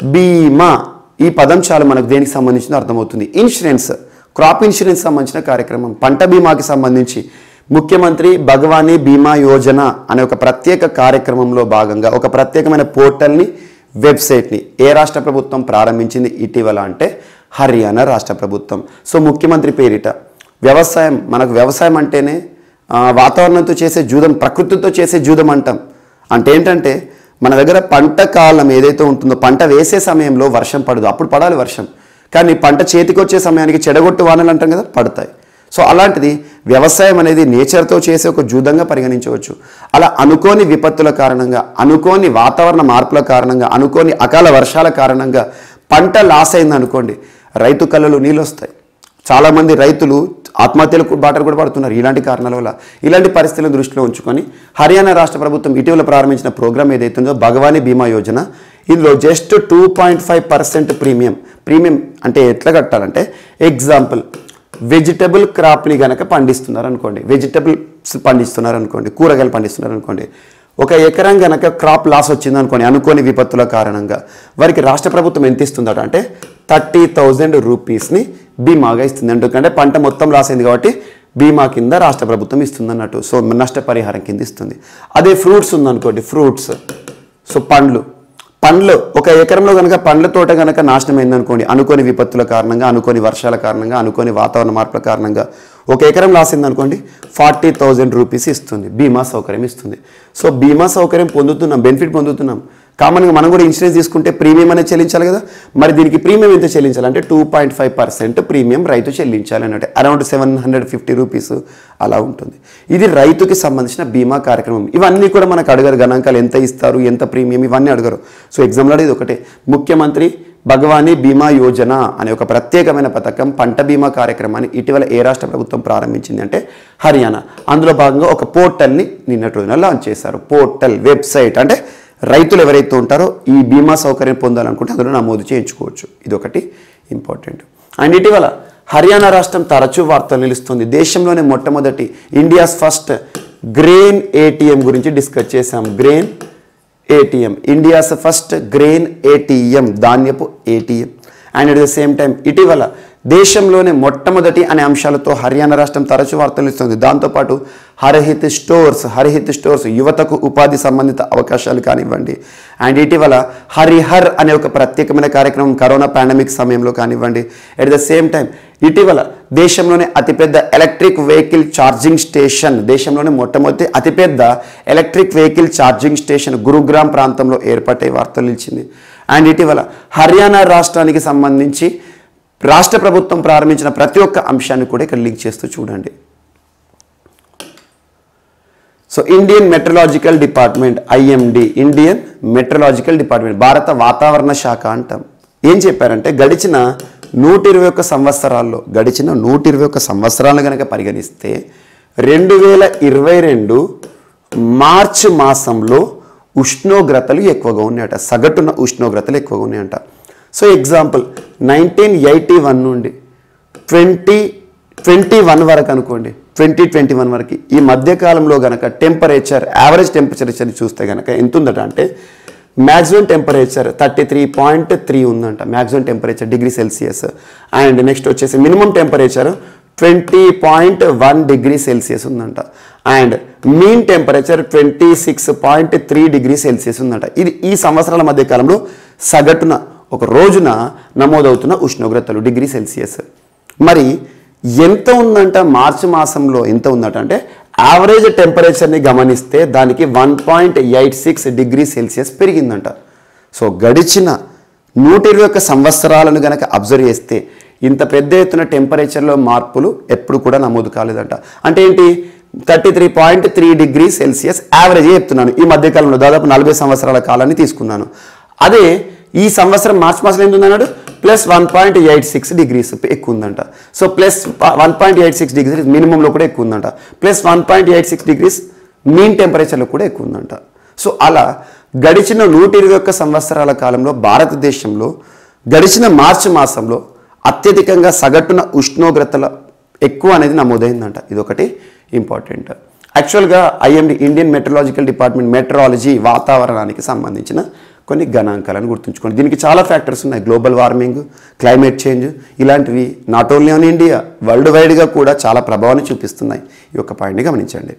బీమా ఈ పదం చాలా మనకు దేనికి సంబంధించిందో అర్థమవుతుంది ఇన్సూరెన్స్ క్రాప్ ఇన్సూరెన్స్ సంబంధించిన కార్యక్రమం పంట బీమాకి సంబంధించి ముఖ్యమంత్రి భగవానీ బీమా యోజన అనే ఒక ప్రత్యేక కార్యక్రమంలో భాగంగా ఒక ప్రత్యేకమైన పోర్టల్ని వెబ్సైట్ని ఏ రాష్ట్ర ప్రభుత్వం ప్రారంభించింది ఇటీవల అంటే హర్యానా రాష్ట్ర ప్రభుత్వం సో ముఖ్యమంత్రి పేరిట వ్యవసాయం మనకు వ్యవసాయం అంటేనే ఆ, వాతావరణంతో చేసే జూదం ప్రకృతితో చేసే జూదం అంటాం అంటే ఏంటంటే మన దగ్గర పంట కాలం ఏదైతే ఉంటుందో పంట వేసే సమయంలో వర్షం పడదు అప్పుడు పడాలి వర్షం కానీ పంట చేతికి వచ్చే సమయానికి చెడగొట్టు వానలు అంటాం కదా పడతాయి సో అలాంటిది వ్యవసాయం అనేది నేచర్తో చేసే ఒక జూదంగా పరిగణించవచ్చు అలా అనుకోని విపత్తుల కారణంగా అనుకోని వాతావరణ మార్పుల కారణంగా అనుకోని అకాల వర్షాల కారణంగా పంట లాస్ అయింది అనుకోండి రైతు కళ్ళలో నీళ్ళు వస్తాయి చాలామంది రైతులు ఆత్మహత్యలకు బాటలు కూడా పడుతున్నారు ఇలాంటి కారణాల వల్ల ఇలాంటి పరిస్థితులను దృష్టిలో ఉంచుకొని హర్యానా రాష్ట్ర ప్రభుత్వం ఇటీవల ప్రారంభించిన ప్రోగ్రామ్ ఏదైతుందో భగవానీ బీమా యోజన ఇందులో just two point five percent premium premium అంటే ఎట్లా కట్టాలంటే ఎగ్జాంపుల్ వెజిటబుల్ క్రాప్ని గనక పండిస్తున్నారు అనుకోండి వెజిటబుల్స్ పండిస్తున్నారు అనుకోండి కూరగాయలు పండిస్తున్నారు అనుకోండి ఒక ఎకరం గనక క్రాప్ లాస్ వచ్చింది అనుకోండి అనుకోని విపత్తుల కారణంగా వారికి రాష్ట్ర ప్రభుత్వం ఎంత ఇస్తుందట అంటే థర్టీ థౌజండ్ రూపీస్ని బీమాగా ఇస్తుంది ఎందుకంటే పంట మొత్తం లాస్ అయింది కాబట్టి బీమా కింద రాష్ట్ర ప్రభుత్వం ఇస్తుంది అన్నట్టు సో నష్టపరిహారం కింద ఇస్తుంది అదే ఫ్రూట్స్ ఉందనుకోండి ఫ్రూట్స్ సో పండ్లు పండ్లు ఒక ఎకరంలో కనుక పండ్ల తోట కనుక నాశనం అయిందనుకోండి అనుకోని విపత్తుల కారణంగా అనుకోని వర్షాల కారణంగా అనుకోని వాతావరణ మార్పుల కారణంగా ఒక ఎకరం లాస్ అయిందనుకోండి ఫార్టీ థౌజండ్ రూపీస్ ఇస్తుంది బీమా సౌకర్యం ఇస్తుంది సో బీమా సౌకర్యం పొందుతున్నాం బెనిఫిట్ పొందుతున్నాం కామన్గా మనం కూడా ఇన్సూరెన్స్ తీసుకుంటే ప్రీమియం అనేది చెల్లించాలి కదా మరి దీనికి ప్రీమియం ఎంత చెల్లించాలి అంటే two point five percent premium రైతు చెల్లించాలి అన్నట్టు around seven hundred fifty rupees అలా ఉంటుంది ఇది రైతుకి సంబంధించిన బీమా కార్యక్రమం ఇవన్నీ కూడా మనకు అడగరు గణాంకాలు ఎంత ఇస్తారు ఎంత ప్రీమియం ఇవన్నీ అడగరు సో ఎగ్జామ్లో అడిగేది ఒకటే ముఖ్యమంత్రి భగవానీ బీమా యోజన అనే ఒక ప్రత్యేకమైన పథకం పంట బీమా కార్యక్రమాన్ని ఇటీవల ఏ రాష్ట్ర ప్రభుత్వం ప్రారంభించింది అంటే హర్యానా అందులో భాగంగా ఒక పోర్టల్ని నిన్నటి రోజున లాంచ్ చేశారు పోర్టల్ వెబ్సైట్ అంటే రైతులు ఎవరైతే ఉంటారో ఈ బీమా సౌకర్యం పొందాలనుకుంటే అందులో నమోదు చేయించుకోవచ్చు ఇది ఒకటి ఇంపార్టెంట్ అండ్ ఇటీవల హర్యానా రాష్ట్రం తరచూ వార్తలు నిలుస్తుంది దేశంలోనే మొట్టమొదటి ఇండియాస్ ఫస్ట్ గ్రెయిన్ ఏటీఎం గురించి డిస్కస్ చేశాం grain ATM India's first grain ATM ధాన్యపు ATM and at the same time ఇటీవల దేశంలోనే మొట్టమొదటి అనే అంశాలతో హర్యానా రాష్ట్రం తరచూ వార్తలు ఇస్తుంది దాంతోపాటు హరహిత్ స్టోర్స్ హరిహిత్ స్టోర్స్ యువతకు ఉపాధి సంబంధిత అవకాశాలు కానివ్వండి అండ్ ఇటీవల హరిహర్ అనే ఒక ప్రత్యేకమైన కార్యక్రమం కరోనా పాండమిక్ సమయంలో కానివ్వండి అట్ ద సేమ్ టైం ఇటీవల దేశంలోనే అతిపెద్ద ఎలక్ట్రిక్ వెహికల్ ఛార్జింగ్ స్టేషన్ దేశంలోనే మొట్టమొదటి అతిపెద్ద electric vehicle charging station Gurugram ప్రాంతంలో ఏర్పాటై వార్తలు నిలిచింది అండ్ ఇటీవల హర్యానా రాష్ట్రానికి సంబంధించి రాష్ట్ర ప్రభుత్వం ప్రారంభించిన ప్రతి ఒక్క అంశాన్ని కూడా ఇక్కడ లింక్ చేస్తూ చూడండి so Indian meteorological department IMD Indian meteorological department భారత వాతావరణ శాఖ అంటాం ఏం చెప్పారంటే గడిచిన నూట ఇరవై ఒక్క సంవత్సరాల్లో గడిచిన నూట ఇరవై ఒక్క సంవత్సరాలు కనుక పరిగణిస్తే రెండు వేల ఇరవై రెండు మార్చ్ మాసంలో ఉష్ణోగ్రతలు ఎక్కువగా ఉన్నాయట సగటున ఉష్ణోగ్రతలు ఎక్కువగా ఉన్నాయంట so example nineteen eighty one నుండి ట్వంటీ ట్వంటీ వన్ వరకు అనుకోండి ట్వంటీ ట్వంటీ వన్ వరకు ఈ మధ్యకాలంలో గనక టెంపరేచర్ యావరేజ్ టెంపరేచర్ చూస్తే గనక ఎంత ఉందట అంటే maximum temperature thirty three point three ఉందంట maximum temperature degree Celsius and next వచ్చేసి minimum temperature twenty point one degree Celsius ఉందంట and mean temperature twenty six point three degree Celsius ఉందంట ఇది ఈ సంవత్సరాల మధ్య కాలంలో సగటున ఒక రోజున నమోదవుతున్న ఉష్ణోగ్రతలు డిగ్రీ సెల్సియస్ మరి ఎంత ఉందంట మార్చి మాసంలో ఎంత ఉందట అంటే యావరేజ్ టెంపరేచర్ని గమనిస్తే దానికి one point eight six degree Celsius పెరిగిందంట సో గడిచిన నూట ఇరవై ఒక్క సంవత్సరాలను గనక అబ్జర్వ్ చేస్తే ఇంత పెద్ద ఎత్తున టెంపరేచర్లో మార్పులు ఎప్పుడు కూడా నమోదు కాలేదంట అంటే ఏంటి thirty three point three degree Celsius average చెప్తున్నాను ఈ మధ్యకాలంలో దాదాపు నలభై సంవత్సరాల కాలాన్ని తీసుకున్నాను అదే ఈ సంవత్సరం మార్చ్ మాసంలో ఎంత ఉందన్నాడు plus one point eight six degrees ఎక్కువ ఉందంట so plus one point eight six degrees మినిమంలో కూడా ఎక్కువ ఉందంట plus one point eight six degrees mean టెంపరేచర్లో కూడా ఎక్కువ ఉందంట సో అలా గడిచిన నూట ఇరవై ఒక్క సంవత్సరాల కాలంలో భారతదేశంలో గడిచిన మార్చి మాసంలో అత్యధికంగా సగటున ఉష్ణోగ్రతల ఎక్కువ అనేది నమోదైందంట ఇదొకటి ఇంపార్టెంట్ యాక్చువల్గా IMD Indian meteorological department meteorology వాతావరణానికి సంబంధించిన కొన్ని గణాంకాలను గుర్తుంచుకోండి దీనికి చాలా ఫ్యాక్టర్స్ ఉన్నాయి గ్లోబల్ వార్మింగ్ క్లైమేట్ చేంజ్ ఇలాంటివి not only on India world వైడ్గా కూడా చాలా ప్రభావాన్ని చూపిస్తున్నాయి ఈ యొక్క పాయింట్ని గమనించండి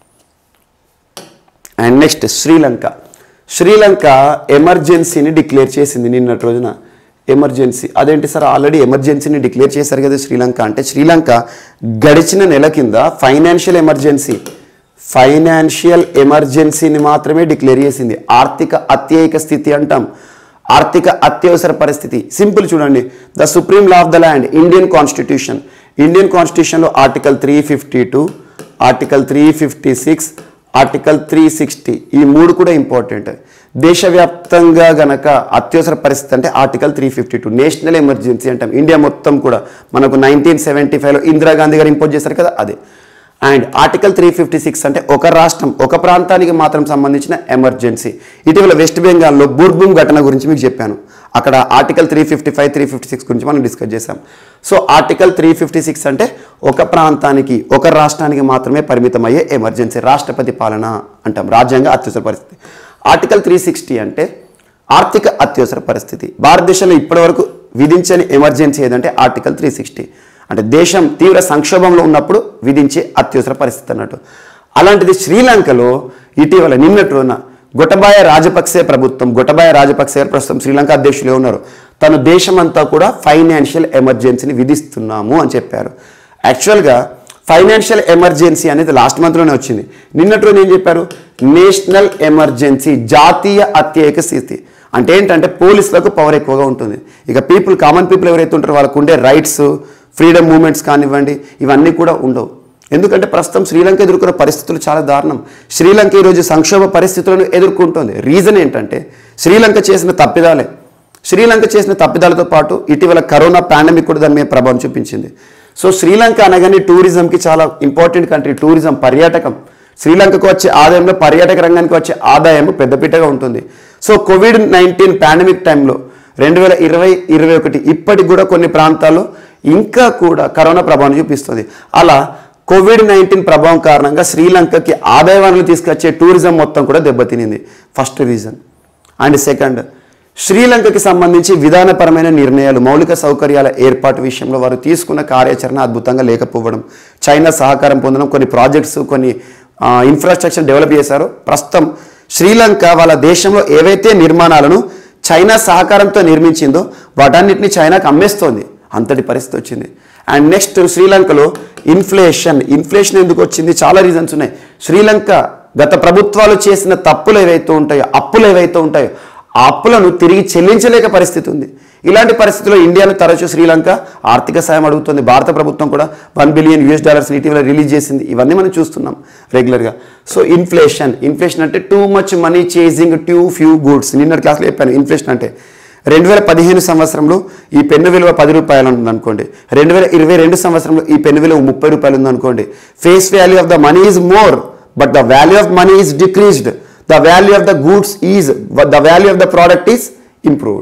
అండ్ నెక్స్ట్ శ్రీలంక శ్రీలంక ఎమర్జెన్సీని డిక్లేర్ చేసింది నిన్నటి రోజున ఎమర్జెన్సీ అదేంటి సార్ ఆల్రెడీ ఎమర్జెన్సీని డిక్లేర్ చేశారు కదా శ్రీలంక అంటే శ్రీలంక గడిచిన నెల కింద ఫైనాన్షియల్ ఎమర్జెన్సీ ఫైనాన్షియల్ ఎమర్జెన్సీని మాత్రమే డిక్లేర్ చేసింది ఆర్థిక అత్యయిక స్థితి అంటాం ఆర్థిక అత్యవసర పరిస్థితి సింపుల్ చూడండి the supreme law of the land Indian constitution Indian కాన్స్టిట్యూషన్లో article three fifty two article three fifty six article three sixty ఈ మూడు కూడా ఇంపార్టెంట్ దేశవ్యాప్తంగా గనక అత్యవసర పరిస్థితి అంటే article three fifty two national emergency అంటాం ఇండియా మొత్తం కూడా మనకు నైన్టీన్ సెవెంటీ ఫైవ్లో ఇందిరాగాంధీ గారు ఇంపోజ్ చేశారు కదా అదే and article three fifty six అంటే ఒక రాష్ట్రం ఒక ప్రాంతానికి మాత్రం సంబంధించిన ఎమర్జెన్సీ ఇటీవల వెస్ట్ బెంగాల్లో బూర్భూమ్ ఘటన గురించి మీకు చెప్పాను అక్కడ article three fifty five three fifty six గురించి మనం డిస్కస్ చేసాం so article three fifty six అంటే ఒక ప్రాంతానికి ఒక రాష్ట్రానికి మాత్రమే పరిమితమయ్యే ఎమర్జెన్సీ రాష్ట్రపతి పాలన అంటాం రాజ్యాంగ అత్యవసర పరిస్థితి ఆర్టికల్ త్రీ సిక్స్టీ అంటే ఆర్థిక అత్యవసర పరిస్థితి భారతదేశంలో ఇప్పటివరకు విధించని ఎమర్జెన్సీ ఏదంటే ఆర్టికల్ త్రీ సిక్స్టీ అంటే దేశం తీవ్ర సంక్షోభంలో ఉన్నప్పుడు విధించే అత్యవసర పరిస్థితి అన్నట్టు అలాంటిది శ్రీలంకలో ఇటీవల నిన్నటి రోజున గొటబాయ రాజపక్సే ప్రభుత్వం గొటబాయ రాజపక్సే గారు ప్రస్తుతం శ్రీలంక అధ్యక్షులే ఉన్నారు తను దేశమంతా కూడా ఫైనాన్షియల్ ఎమర్జెన్సీని విధిస్తున్నాము అని చెప్పారు యాక్చువల్గా ఫైనాన్షియల్ ఎమర్జెన్సీ అనేది లాస్ట్ మంత్లోనే వచ్చింది నిన్నటి రోజు ఏం చెప్పారు నేషనల్ ఎమర్జెన్సీ జాతీయ అత్యయిక స్థితి అంటే ఏంటంటే పోలీసులకు పవర్ ఎక్కువగా ఉంటుంది ఇక పీపుల్ కామన్ పీపుల్ ఎవరైతే ఉంటారో వాళ్ళకు ఉండే రైట్స్ ఫ్రీడమ్ మూమెంట్స్ కానివ్వండి ఇవన్నీ కూడా ఉండవు ఎందుకంటే ప్రస్తుతం శ్రీలంక ఎదుర్కొన్న పరిస్థితులు చాలా దారుణం శ్రీలంక ఈరోజు సంక్షోభ పరిస్థితులను ఎదుర్కొంటుంది రీజన్ ఏంటంటే శ్రీలంక చేసిన తప్పిదాలే శ్రీలంక చేసిన తప్పిదాలతో పాటు ఇటీవల కరోనా పాండమిక్ కూడా దాని మీద ప్రభావం చూపించింది సో శ్రీలంక అనగానే టూరిజంకి చాలా ఇంపార్టెంట్ కంట్రీ టూరిజం పర్యాటకం శ్రీలంకకు వచ్చే ఆదాయంలో పర్యాటక రంగానికి వచ్చే ఆదాయం పెద్దపీటగా ఉంటుంది సో కోవిడ్ నైన్టీన్ పాండమిక్ టైంలో రెండు వేల ఇరవై ఇరవై ఒకటి ఇప్పటికి కూడా కొన్ని ప్రాంతాల్లో ఇంకా కూడా కరోనా ప్రభావం చూపిస్తుంది అలా కోవిడ్ నైన్టీన్ ప్రభావం కారణంగా శ్రీలంకకి ఆదాయ వనరులు తీసుకొచ్చే టూరిజం మొత్తం కూడా దెబ్బతినింది ఫస్ట్ రీజన్ అండ్ సెకండ్ శ్రీలంకకి సంబంధించి విధానపరమైన నిర్ణయాలు మౌలిక సౌకర్యాల ఏర్పాటు విషయంలో వారు తీసుకున్న కార్యాచరణ అద్భుతంగా లేకపోవడం చైనా సహకారం పొందడం కొన్ని ప్రాజెక్ట్స్ కొన్ని ఇన్ఫ్రాస్ట్రక్చర్ డెవలప్ చేశారు ప్రస్తుతం శ్రీలంక వాళ్ళ దేశంలో ఏవైతే నిర్మాణాలను చైనా సహకారంతో నిర్మించిందో వాటన్నిటిని చైనాకు అమ్మేస్తోంది అంతటి పరిస్థితి వచ్చింది అండ్ నెక్స్ట్ శ్రీలంకలో ఇన్ఫ్లేషన్ ఇన్ఫ్లేషన్ ఎందుకు వచ్చింది చాలా రీజన్స్ ఉన్నాయి శ్రీలంక గత ప్రభుత్వాలు చేసిన తప్పులు ఏవైతే ఉంటాయో అప్పులు ఏవైతే ఉంటాయో ఆ అప్పులను తిరిగి చెల్లించలేక పరిస్థితి ఉంది ఇలాంటి పరిస్థితుల్లో ఇండియాను తరచూ శ్రీలంక ఆర్థిక సాయం అడుగుతుంది భారత ప్రభుత్వం కూడా వన్ బిలియన్ యూఎస్ డాలర్స్ ఇటీవల రిలీజ్ చేసింది ఇవన్నీ మనం చూస్తున్నాం రెగ్యులర్గా సో ఇన్ఫ్లేషన్ ఇన్ఫ్లేషన్ అంటే too much money chasing too few goods నిన్నటి క్లాస్లో చెప్పాను ఇన్ఫ్లేషన్ అంటే రెండు వేల పదిహేను సంవత్సరంలో ఈ పెన్ను విలువ పది రూపాయలు ఉంది అనుకోండి రెండు వేల ఇరవై రెండు సంవత్సరంలో ఈ పెన్ను విలువ ముప్పై రూపాయలు ఉంది అనుకోండి face value of the money is more but the value of money is decreased the value of the goods is the value of the product is improved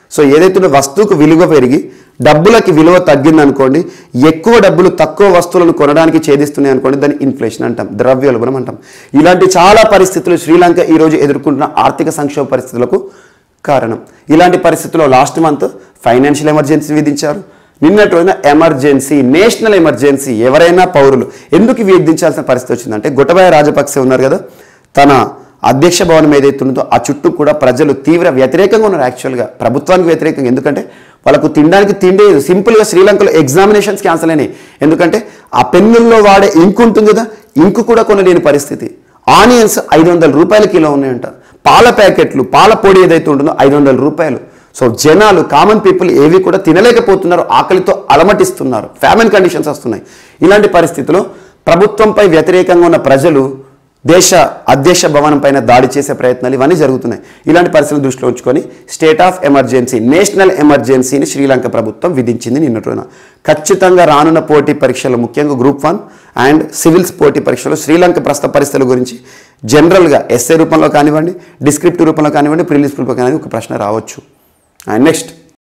so ఏదైతే వస్తువుకు విలువ పెరిగి డబ్బులకి విలువ తగ్గింది అనుకోండి ఎక్కువ డబ్బులు తక్కువ వస్తువులను కొనడానికి ఛేదిస్తున్నాయి అనుకోండి దాన్ని ఇన్ఫ్లేషన్ అంటాం ద్రవ్యోల్బణం అంటాం ఇలాంటి చాలా పరిస్థితులు శ్రీలంక ఈరోజు ఎదుర్కొంటున్న ఆర్థిక సంక్షోభ పరిస్థితులకు కారణం ఇలాంటి పరిస్థితుల్లో లాస్ట్ మంత్ ఫైనాన్షియల్ ఎమర్జెన్సీ విధించారు నిన్నటి రోజున ఎమర్జెన్సీ నేషనల్ ఎమర్జెన్సీ ఎవరైనా పౌరులు ఎందుకు ఇవి విధించాల్సిన పరిస్థితి వచ్చిందంటే గొటబాయ రాజపక్సే ఉన్నారు కదా తన అధ్యక్ష భవనం ఏదైతే ఉందో ఆ చుట్టూ కూడా ప్రజలు తీవ్ర వ్యతిరేకంగా ఉన్నారు యాక్చువల్గా ప్రభుత్వానికి వ్యతిరేకంగా ఎందుకంటే వాళ్ళకు తినడానికి తిండి లేదు సింపుల్గా శ్రీలంకలో ఎగ్జామినేషన్స్ క్యాన్సిల్ అయినాయి ఎందుకంటే ఆ పెన్నుల్లో వాడే ఇంకు ఉంటుంది కదా ఇంకు కూడా కొనలేని పరిస్థితి ఆనియన్స్ ఐదు వందల రూపాయల కిలో ఉన్నాయంట పాల ప్యాకెట్లు పాల పొడి ఏదైతే ఉంటుందో ఐదు వందల రూపాయలు సో జనాలు కామన్ పీపుల్ ఏవి కూడా తినలేకపోతున్నారు ఆకలితో అలమటిస్తున్నారు ఫ్యామిన్ కండిషన్స్ వస్తున్నాయి ఇలాంటి పరిస్థితిలో ప్రభుత్వంపై వ్యతిరేకంగా ఉన్న ప్రజలు దేశ అధ్యక్ష భవనం పైన దాడి చేసే ప్రయత్నాలు ఇవన్నీ జరుగుతున్నాయి ఇలాంటి పరిస్థితులు దృష్టిలో ఉంచుకొని స్టేట్ ఆఫ్ ఎమర్జెన్సీ నేషనల్ ఎమర్జెన్సీని శ్రీలంక ప్రభుత్వం విధించింది నిన్నటి రోజున ఖచ్చితంగా రానున్న పోటీ పరీక్షలు ముఖ్యంగా గ్రూప్ వన్ అండ్ సివిల్స్ పోటీ పరీక్షలు శ్రీలంక ప్రస్తుత పరిస్థితుల గురించి జనరల్గా ఎస్ఏ రూపంలో కానివ్వండి డిస్క్రిప్టివ్ రూపంలో కానివ్వండి ప్రిలిమ్స్ రూపంలో కానివ్వండి ఒక ప్రశ్న రావచ్చు అండ్ నెక్స్ట్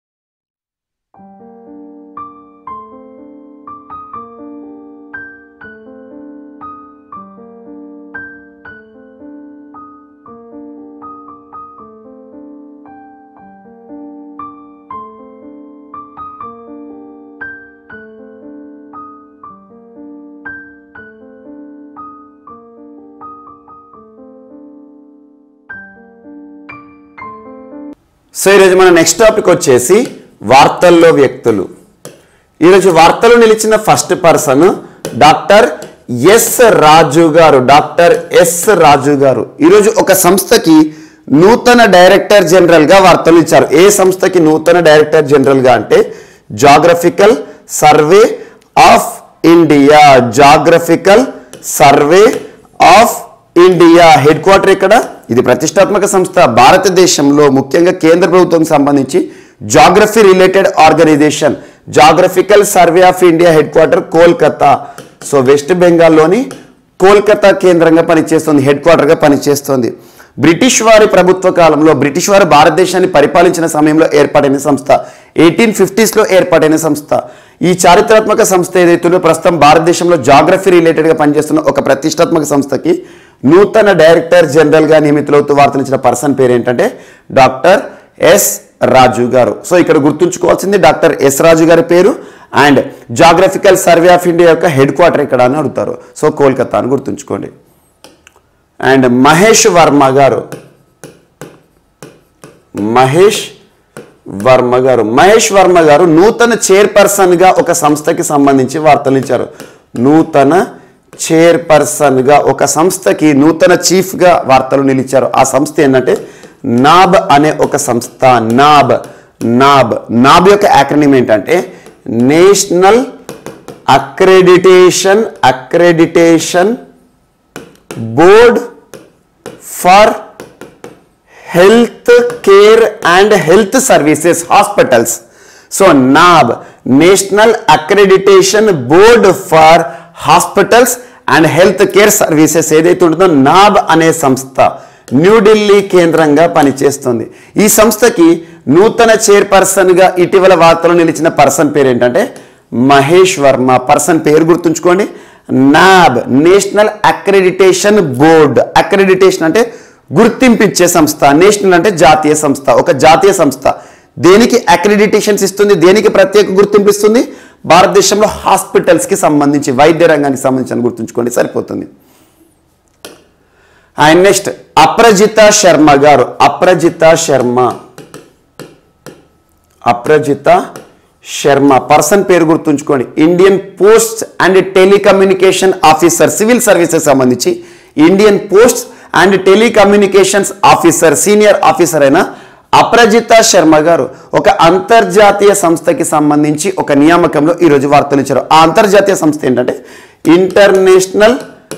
సో ఈరోజు మన నెక్స్ట్ టాపిక్ వచ్చేసి వార్తల్లో వ్యక్తులు ఈరోజు వార్తలు నిలిచిన first person doctor S Raju గారు డాక్టర్ ఎస్ రాజు గారు ఈరోజు ఒక సంస్థకి నూతన డైరెక్టర్ జనరల్గా వార్తలు ఇచ్చారు ఏ సంస్థకి నూతన డైరెక్టర్ జనరల్గా అంటే geographical survey of India geographical survey of India head quarter ఇక్కడ ఇది ప్రతిష్టాత్మక సంస్థ భారతదేశంలో ముఖ్యంగా కేంద్ర ప్రభుత్వం సంబంధించి geography related organisation geographical survey of India head quarter Kolkata so west బెంగాల్లోని కోల్కతా కేంద్రంగా పనిచేస్తుంది హెడ్ క్వార్టర్గా పనిచేస్తుంది బ్రిటిష్ వారి ప్రభుత్వ కాలంలో బ్రిటిష్ వారు భారతదేశాన్ని పరిపాలించిన సమయంలో ఏర్పాటైన సంస్థ ఎయిటీన్ ఫిఫ్టీస్లో ఏర్పాటైన సంస్థ ఈ చారిత్రాత్మక సంస్థ ఏదైతుందో ప్రస్తుతం భారతదేశంలో జాగ్రఫీ రిలేటెడ్గా పనిచేస్తున్న ఒక ప్రతిష్టాత్మక సంస్థకి నూతన డైరెక్టర్ జనరల్గా నియమితులవుతూ వార్తలు ఇచ్చిన పర్సన్ పేరు ఏంటంటే డాక్టర్ ఎస్ రాజు గారు సో ఇక్కడ గుర్తుంచుకోవాల్సింది డాక్టర్ ఎస్ రాజు గారి పేరు and geographical survey of India యొక్క హెడ్ క్వార్టర్ ఇక్కడ అని అడుగుతారు సో కోల్కతా అని గుర్తుంచుకోండి అండ్ మహేష్ వర్మ గారు మహేష్ వర్మ గారు మహేష్ వర్మ గారు నూతన చైర్పర్సన్ గా ఒక సంస్థకి సంబంధించి వార్తలు ఇచ్చారు నూతన చైర్పర్సన్ గా ఒక సంస్థకి నూతన చీఫ్ గా వార్తలు నిలిచారు ఆ సంస్థ ఏంటంటే నాబ్ అనే ఒక సంస్థ నాబ్ నాబ్ నాబ్ యొక్క యాక్రనిమ్ ఏంటంటే national accreditation accreditation board for health care and health services hospitals so NABH national accreditation board for hospitals and health care services ఏదైతే ఉంటుందో నాబ్ అనే సంస్థ న్యూఢిల్లీ కేంద్రంగా పనిచేస్తుంది ఈ సంస్థకి నూతన చైర్పర్సన్గా ఇటీవల వార్తలు నిలిచిన పర్సన్ పేరు ఏంటంటే మహేష్ వర్మ పర్సన్ పేరు గుర్తుంచుకోండి NABH national accreditation board accreditation అంటే గుర్తింపిచ్చే సంస్థ నేషనల్ అంటే జాతీయ సంస్థ ఒక జాతీయ సంస్థ దేనికి అక్రెడిటేషన్స్ ఇస్తుంది దేనికి ప్రత్యేక గుర్తింపు ఇస్తుంది భారతదేశంలో హాస్పిటల్స్కి సంబంధించి వైద్య రంగానికి సంబంధించి అని గుర్తుంచుకోండి సరిపోతుంది అండ్ నెక్స్ట్ అప్రజిత శర్మ గారు అప్రజిత శర్మ అప్రజిత శర్మ పర్సన్ పేరు గుర్తుంచుకోండి Indian post and telecommunication officer civil services సంబంధించి Indian post and telecommunications officer senior officer అయిన అప్రజిత శర్మ గారు ఒక అంతర్జాతీయ సంస్థకి సంబంధించి ఒక నియామకంలో ఈరోజు వార్తలు ఇచ్చారు ఆ అంతర్జాతీయ సంస్థ ఏంటంటే international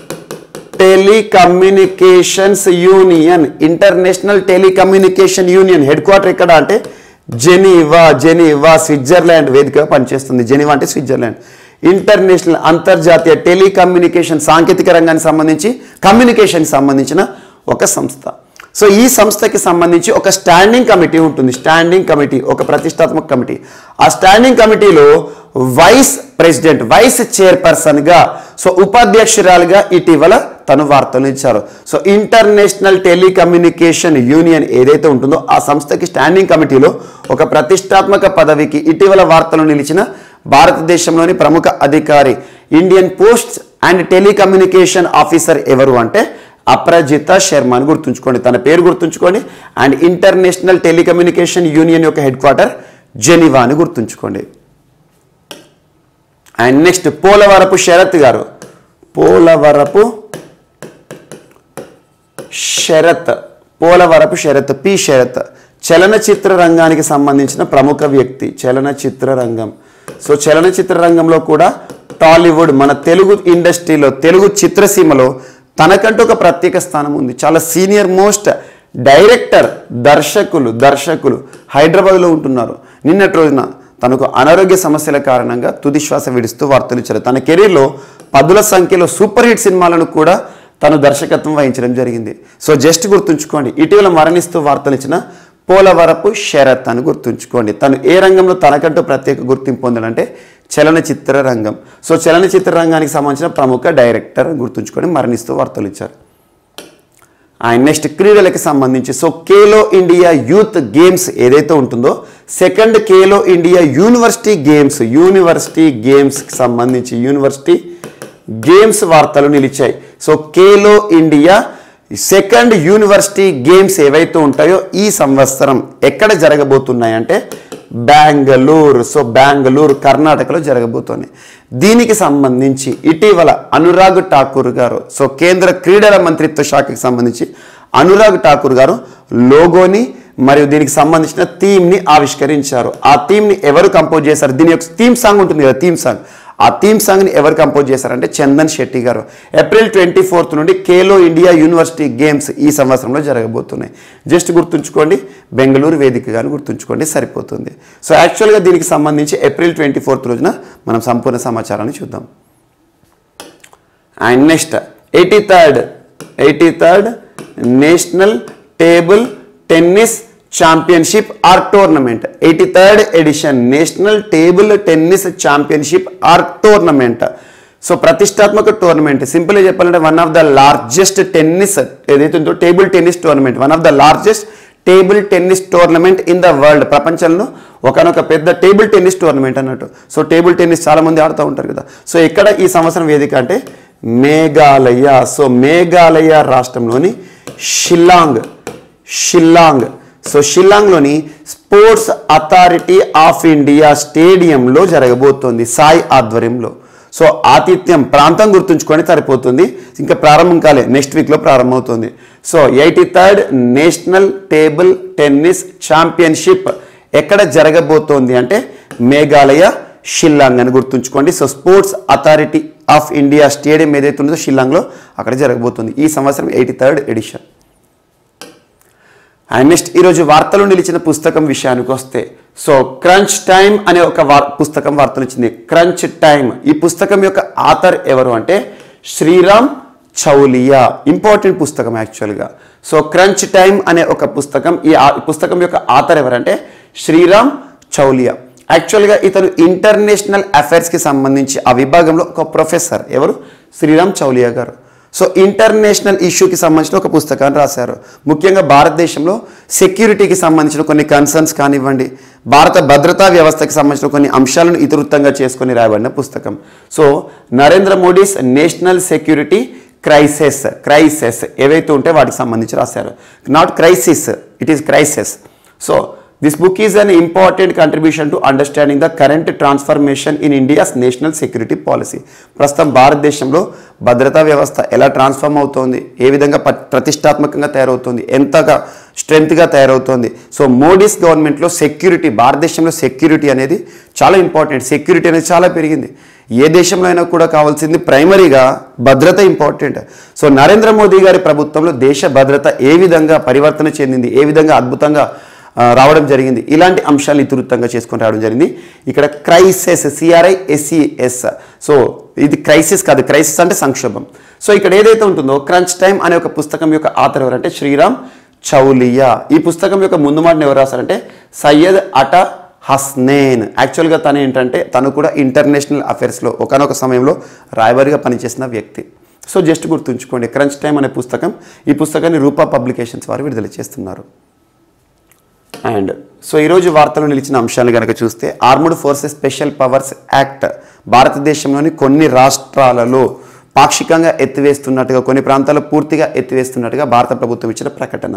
telecommunications union international telecommunication union head quarter ఎక్కడ అంటే జెనీవా జెనీవా స్విట్జర్లాండ్ వేదికగా పనిచేస్తుంది జెనీవా అంటే స్విట్జర్లాండ్ ఇంటర్నేషనల్ అంతర్జాతీయ టెలికమ్యూనికేషన్ సాంకేతిక రంగానికి సంబంధించి కమ్యూనికేషన్ సంబంధించిన ఒక సంస్థ సో ఈ సంస్థకి సంబంధించి ఒక స్టాండింగ్ కమిటీ ఉంటుంది స్టాండింగ్ కమిటీ ఒక ప్రతిష్టాత్మక కమిటీ ఆ స్టాండింగ్ కమిటీలో వైస్ ప్రెసిడెంట్ వైస్ చైర్పర్సన్గా సో ఉపాధ్యక్షురాలుగా ఇటీవల తను వార్తలు ఇచ్చారు సో ఇంటర్నేషనల్ టెలికమ్యూనికేషన్ యూనియన్ ఏదైతే ఉంటుందో ఆ సంస్థకి స్టాండింగ్ కమిటీలో ఒక ప్రతిష్టాత్మక పదవికి ఇటీవల వార్తలు నిలిచిన భారతదేశంలోని ప్రముఖ అధికారి Indian post and telecommunication officer ఎవరు అంటే అప్రజిత శర్మ అని గుర్తుంచుకోండి తన పేరు గుర్తుంచుకోండి అండ్ ఇంటర్నేషనల్ టెలికమ్యూనికేషన్ యూనియన్ యొక్క హెడ్ క్వార్టర్ జెనివా అని గుర్తుంచుకోండి అండ్ నెక్స్ట్ పోలవరపు శరత్ గారు పోలవరపు శరత్ పోలవరపు శరత్ పి శరత్ చలనచిత్ర రంగానికి సంబంధించిన ప్రముఖ వ్యక్తి చలనచిత్ర రంగం సో చలనచిత్ర రంగంలో కూడా టాలీవుడ్ మన తెలుగు ఇండస్ట్రీలో తెలుగు చిత్రసీమలో తనకంటూ ఒక ప్రత్యేక స్థానం ఉంది చాలా సీనియర్ మోస్ట్ డైరెక్టర్ దర్శకులు దర్శకులు హైదరాబాద్లో ఉంటున్నారు నిన్నటి రోజున తనకు అనారోగ్య సమస్యల కారణంగా తుది శ్వాస విడుస్తూ వార్తలు ఇచ్చారు తన కెరీర్లో పదుల సంఖ్యలో సూపర్ హిట్ సినిమాలను కూడా తను దర్శకత్వం వహించడం జరిగింది సో జస్ట్ గుర్తుంచుకోండి ఇటీవల మరణిస్తూ వార్తలు ఇచ్చిన పోలవరపు శరత్ అని గుర్తుంచుకోండి తను ఏ రంగంలో తనకంటూ ప్రత్యేక గుర్తింపు పొందాడంటే చలనచిత్ర రంగం సో చలనచిత్ర రంగానికి సంబంధించిన ప్రముఖ డైరెక్టర్ అని గుర్తుంచుకొని మరణిస్తూ వార్తలు ఇచ్చారు అండ్ నెక్స్ట్ క్రీడలకి సంబంధించి so Khelo India youth games ఏదైతే ఉంటుందో second Khelo India university games university గేమ్స్కి సంబంధించి యూనివర్సిటీ గేమ్స్ వార్తలు నిలిచాయి so Khelo India second university games ఏవైతే ఉంటాయో ఈ సంవత్సరం ఎక్కడ జరగబోతున్నాయంటే బెంగళూరు సో బెంగళూరు కర్ణాటకలో జరగబోతోంది దీనికి సంబంధించి ఇటీవల అనురాగ్ ఠాకూర్ గారు సో కేంద్ర క్రీడల మంత్రిత్వ శాఖకి సంబంధించి అనురాగ్ ఠాకూర్ గారు లోగోని మరియు దీనికి సంబంధించిన థీమ్ని ఆవిష్కరించారు ఆ థీమ్ని ఎవరు కంపోజ్ చేశారు దీని యొక్క థీమ్ సాంగ్ ఉంటుంది కదా థీమ్ సాంగ్ ఆ థీమ్ సాంగ్ని ఎవరు కంపోజ్ చేశారంటే చందన్ శెట్టి గారు ఏప్రిల్ ట్వంటీ ఫోర్త్ నుండి ఖేలో ఇండియా యూనివర్సిటీ గేమ్స్ ఈ సంవత్సరంలో జరగబోతున్నాయి జస్ట్ గుర్తుంచుకోండి బెంగళూరు వేదికగా అని గుర్తుంచుకోండి సరిపోతుంది సో యాక్చువల్గా దీనికి సంబంధించి ఏప్రిల్ ట్వంటీ ఫోర్త్ రోజున మనం సంపూర్ణ సమాచారాన్ని చూద్దాం and next eighty third eighty third national table tennis championship or tournament eighty third edition national table tennis championship or tournament so ప్రతిష్టాత్మక టోర్నమెంట్ సింపుల్గా చెప్పాలంటే one of the largest tennis ఏదైతే ఉందో table tennis tournament one of the largest table tennis tournament in the world ప్రపంచంలో ఒకనొక పెద్ద table tennis tournament అన్నట్టు so table tennis చాలా మంది ఆడుతూ ఉంటారు కదా సో ఎక్కడ ఈ సంవత్సరం వేదిక అంటే మేఘాలయ సో మేఘాలయ రాష్ట్రంలోని షిల్లాంగ్ షిల్లాంగ్ సో షిల్లాంగ్లోని స్పోర్ట్స్ అథారిటీ ఆఫ్ ఇండియా స్టేడియంలో జరగబోతోంది సాయి ఆధ్వర్యంలో సో ఆతిథ్యం ప్రాంతం గుర్తుంచుకొని సరిపోతుంది ఇంకా ప్రారంభం కాలే నెక్స్ట్ వీక్లో ప్రారంభమవుతుంది so eighty third national table tennis championship ఎక్కడ జరగబోతోంది అంటే మేఘాలయ షిల్లాంగ్ అని గుర్తుంచుకోండి so sports authority of India stadium ఏదైతే ఉందో షిల్లాంగ్లో అక్కడ జరగబోతుంది ఈ సంవత్సరం eighty third edition and next ఈరోజు వార్తలు నిలిచిన పుస్తకం విషయానికి వస్తే సో క్రంచ్ టైమ్ అనే ఒక వార్ పుస్తకం వార్తలు ఇచ్చింది క్రంచ్ టైమ్ ఈ పుస్తకం యొక్క ఆథర్ ఎవరు అంటే శ్రీరామ్ చౌలియా ఇంపార్టెంట్ పుస్తకం యాక్చువల్గా సో క్రంచ్ టైమ్ అనే ఒక పుస్తకం ఈ ఆ- ఈ పుస్తకం యొక్క ఆథర్ ఎవరంటే శ్రీరామ్ చౌలియా యాక్చువల్గా ఇతను ఇంటర్నేషనల్ అఫైర్స్కి సంబంధించి ఆ విభాగంలో ఒక ప్రొఫెసర్ ఎవరు శ్రీరామ్ చౌలియా గారు సో ఇంటర్నేషనల్ ఇష్యూకి సంబంధించిన ఒక పుస్తకాన్ని రాశారు ముఖ్యంగా భారతదేశంలో సెక్యూరిటీకి సంబంధించిన కొన్ని కన్సర్న్స్ కానివ్వండి భారత భద్రతా వ్యవస్థకి సంబంధించిన కొన్ని అంశాలను ఇతివృత్తంగా చేసుకొని రాయబడిన పుస్తకం so Narendra Modi's national security crises crises ఏవైతే ఉంటే వాటికి సంబంధించి రాశారు not crisis it is crises so this book is an important contribution to understanding the current transformation in India's national security policy ప్రస్తుతం భారతదేశంలో భద్రతా వ్యవస్థ ఎలా ట్రాన్స్ఫార్మ్ అవుతోంది ఏ విధంగా ప- ప్రతిష్టాత్మకంగా తయారవుతోంది ఎంతగా స్ట్రెంగ్త్గా తయారవుతోంది సో మోడీస్ గవర్నమెంట్లో సెక్యూరిటీ భారతదేశంలో సెక్యూరిటీ అనేది చాలా ఇంపార్టెంట్ సెక్యూరిటీ అనేది చాలా పెరిగింది ఏ దేశంలో అయినా కూడా కావాల్సింది ప్రైమరీగా భద్రత ఇంపార్టెంట్ సో నరేంద్ర మోదీ గారి ప్రభుత్వంలో దేశ భద్రత ఏ విధంగా పరివర్తన చెందింది ఏ విధంగా అద్భుతంగా ఆ, రావడం జరిగింది ఇలాంటి అంశాలు ఇతివృత్తంగా చేసుకొని రావడం జరిగింది ఇక్కడ క్రైసిస్ సిఆర్ఐ ఎస్ఈఎస్ సో ఇది క్రైసిస్ కాదు క్రైసిస్ అంటే సంక్షోభం సో ఇక్కడ ఏదైతే ఉంటుందో క్రంచ్ టైమ్ అనే ఒక పుస్తకం యొక్క ఆథర్ ఎవరంటే శ్రీరామ్ చౌలియా ఈ పుస్తకం యొక్క ముందు మాటను ఎవరు రాశారంటే సయ్యద్ అటా హస్నేన్ యాక్చువల్గా తను ఏంటంటే తను కూడా ఇంటర్నేషనల్ అఫేర్స్లో ఒకనొక సమయంలో రాయబారిగా పనిచేసిన వ్యక్తి సో జస్ట్ గుర్తుంచుకోండి క్రంచ్ టైమ్ అనే పుస్తకం ఈ పుస్తకాన్ని రూపా పబ్లికేషన్స్ వారు విడుదల చేస్తున్నారు అండ్ సో ఈరోజు వార్తలు నిలిచిన అంశాలు కనుక చూస్తే armed forces special powers act భారతదేశంలోని కొన్ని రాష్ట్రాలలో పాక్షికంగా ఎత్తివేస్తున్నట్టుగా కొన్ని ప్రాంతాల్లో పూర్తిగా ఎత్తివేస్తున్నట్టుగా భారత ప్రభుత్వం ఇచ్చిన ప్రకటన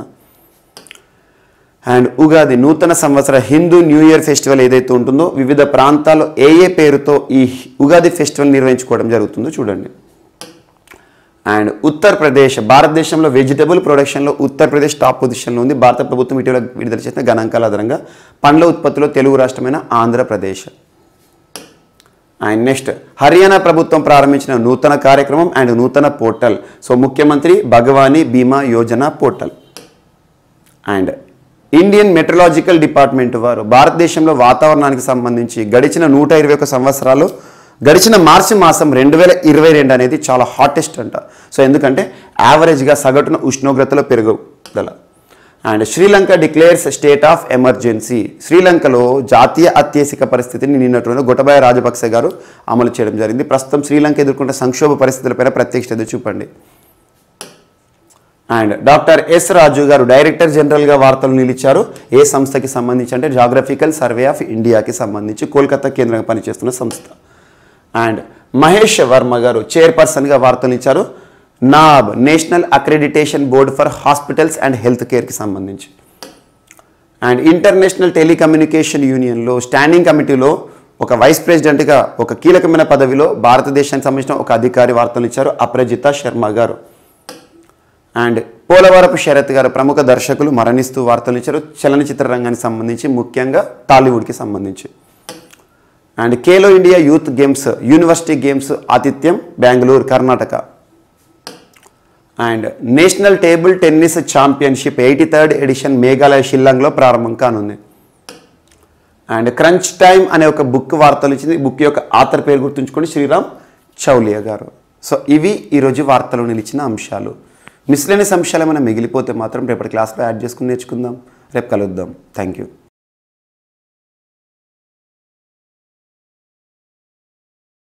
అండ్ ఉగాది నూతన సంవత్సర హిందూ న్యూ ఇయర్ ఫెస్టివల్ ఏదైతే ఉంటుందో వివిధ ప్రాంతాల్లో ఏ ఏ పేరుతో ఈ ఉగాది ఫెస్టివల్ నిర్వహించుకోవడం జరుగుతుందో చూడండి అండ్ ఉత్తరప్రదేశ్ భారతదేశంలో వెజిటబుల్ ప్రొడక్షన్లో ఉత్తరప్రదేశ్ టాప్ పొజిషన్లో ఉంది భారత ప్రభుత్వం ఇటీవల విడుదల చేసిన గణాంకాల ఆధారంగా పండ్ల ఉత్పత్తిలో తెలుగు రాష్ట్రమైన ఆంధ్రప్రదేశ్ అండ్ నెక్స్ట్ హర్యానా ప్రభుత్వం ప్రారంభించిన నూతన కార్యక్రమం అండ్ నూతన పోర్టల్ సో ముఖ్యమంత్రి భగవానీ బీమా Yojana portal and Indian meteorological department వారు భారతదేశంలో వాతావరణానికి సంబంధించి గడిచిన నూట ఇరవై ఒక సంవత్సరాలు గడిచిన మార్చి మాసం రెండు వేల ఇరవై రెండు అనేది చాలా హాటెస్ట్ అంట సో ఎందుకంటే యావరేజ్గా సగటున ఉష్ణోగ్రతలో పెరుగుదల and Sri Lanka declares state of emergency శ్రీలంకలో జాతీయ అత్యవసర పరిస్థితిని నిన్నటువంటి గొటబాయ రాజపక్స గారు అమలు చేయడం జరిగింది ప్రస్తుతం శ్రీలంక ఎదుర్కొంటున్న సంక్షోభ పరిస్థితులపైన ప్రత్యక్ష శ్రద్ధ చూపండి అండ్ డాక్టర్ ఎస్ రాజు గారు డైరెక్టర్ జనరల్గా వార్తలు నిలిచారు ఏ సంస్థకి సంబంధించి అంటే జాగ్రఫికల్ సర్వే ఆఫ్ ఇండియాకి సంబంధించి కోల్కతా కేంద్రంగా పనిచేస్తున్న సంస్థ అండ్ మహేష్ వర్మ గారు చైర్పర్సన్గా వార్తలు ఇచ్చారు NABH national accreditation board for hospitals and health కేర్కి సంబంధించి అండ్ ఇంటర్నేషనల్ టెలికమ్యూనికేషన్ యూనియన్లో స్టాండింగ్ కమిటీలో ఒక వైస్ ప్రెసిడెంట్గా ఒక కీలకమైన పదవిలో భారతదేశానికి సంబంధించిన ఒక అధికారి వార్తలు ఇచ్చారు అప్రజిత శర్మ గారు అండ్ పోలవరపు శరత్ గారు ప్రముఖ దర్శకులు మరణిస్తూ వార్తలు ఇచ్చారు చలనచిత్ర రంగానికి సంబంధించి ముఖ్యంగా టాలీవుడ్కి సంబంధించి and Khelo India youth games university games ఆతిథ్యం Bengaluru Karnataka and national table tennis championship eighty third edition Meghalaya షిల్లాంగ్లో ప్రారంభం కానుంది అండ్ క్రంచ్ టైమ్ అనే ఒక బుక్ వార్తలు ఇచ్చింది బుక్ యొక్క ఆథర్ పేరు గుర్తుంచుకోండి శ్రీరామ్ చౌలియా గారు సో ఇవి ఈరోజు వార్తలు నిలిచిన అంశాలు మిస్లేనియస్ అంశాలు ఏమైనా మిగిలిపోతే మాత్రం రేపటి క్లాస్లో యాడ్ చేసుకుని నేర్చుకుందాం రేపు కలుద్దాం థ్యాంక్ యూ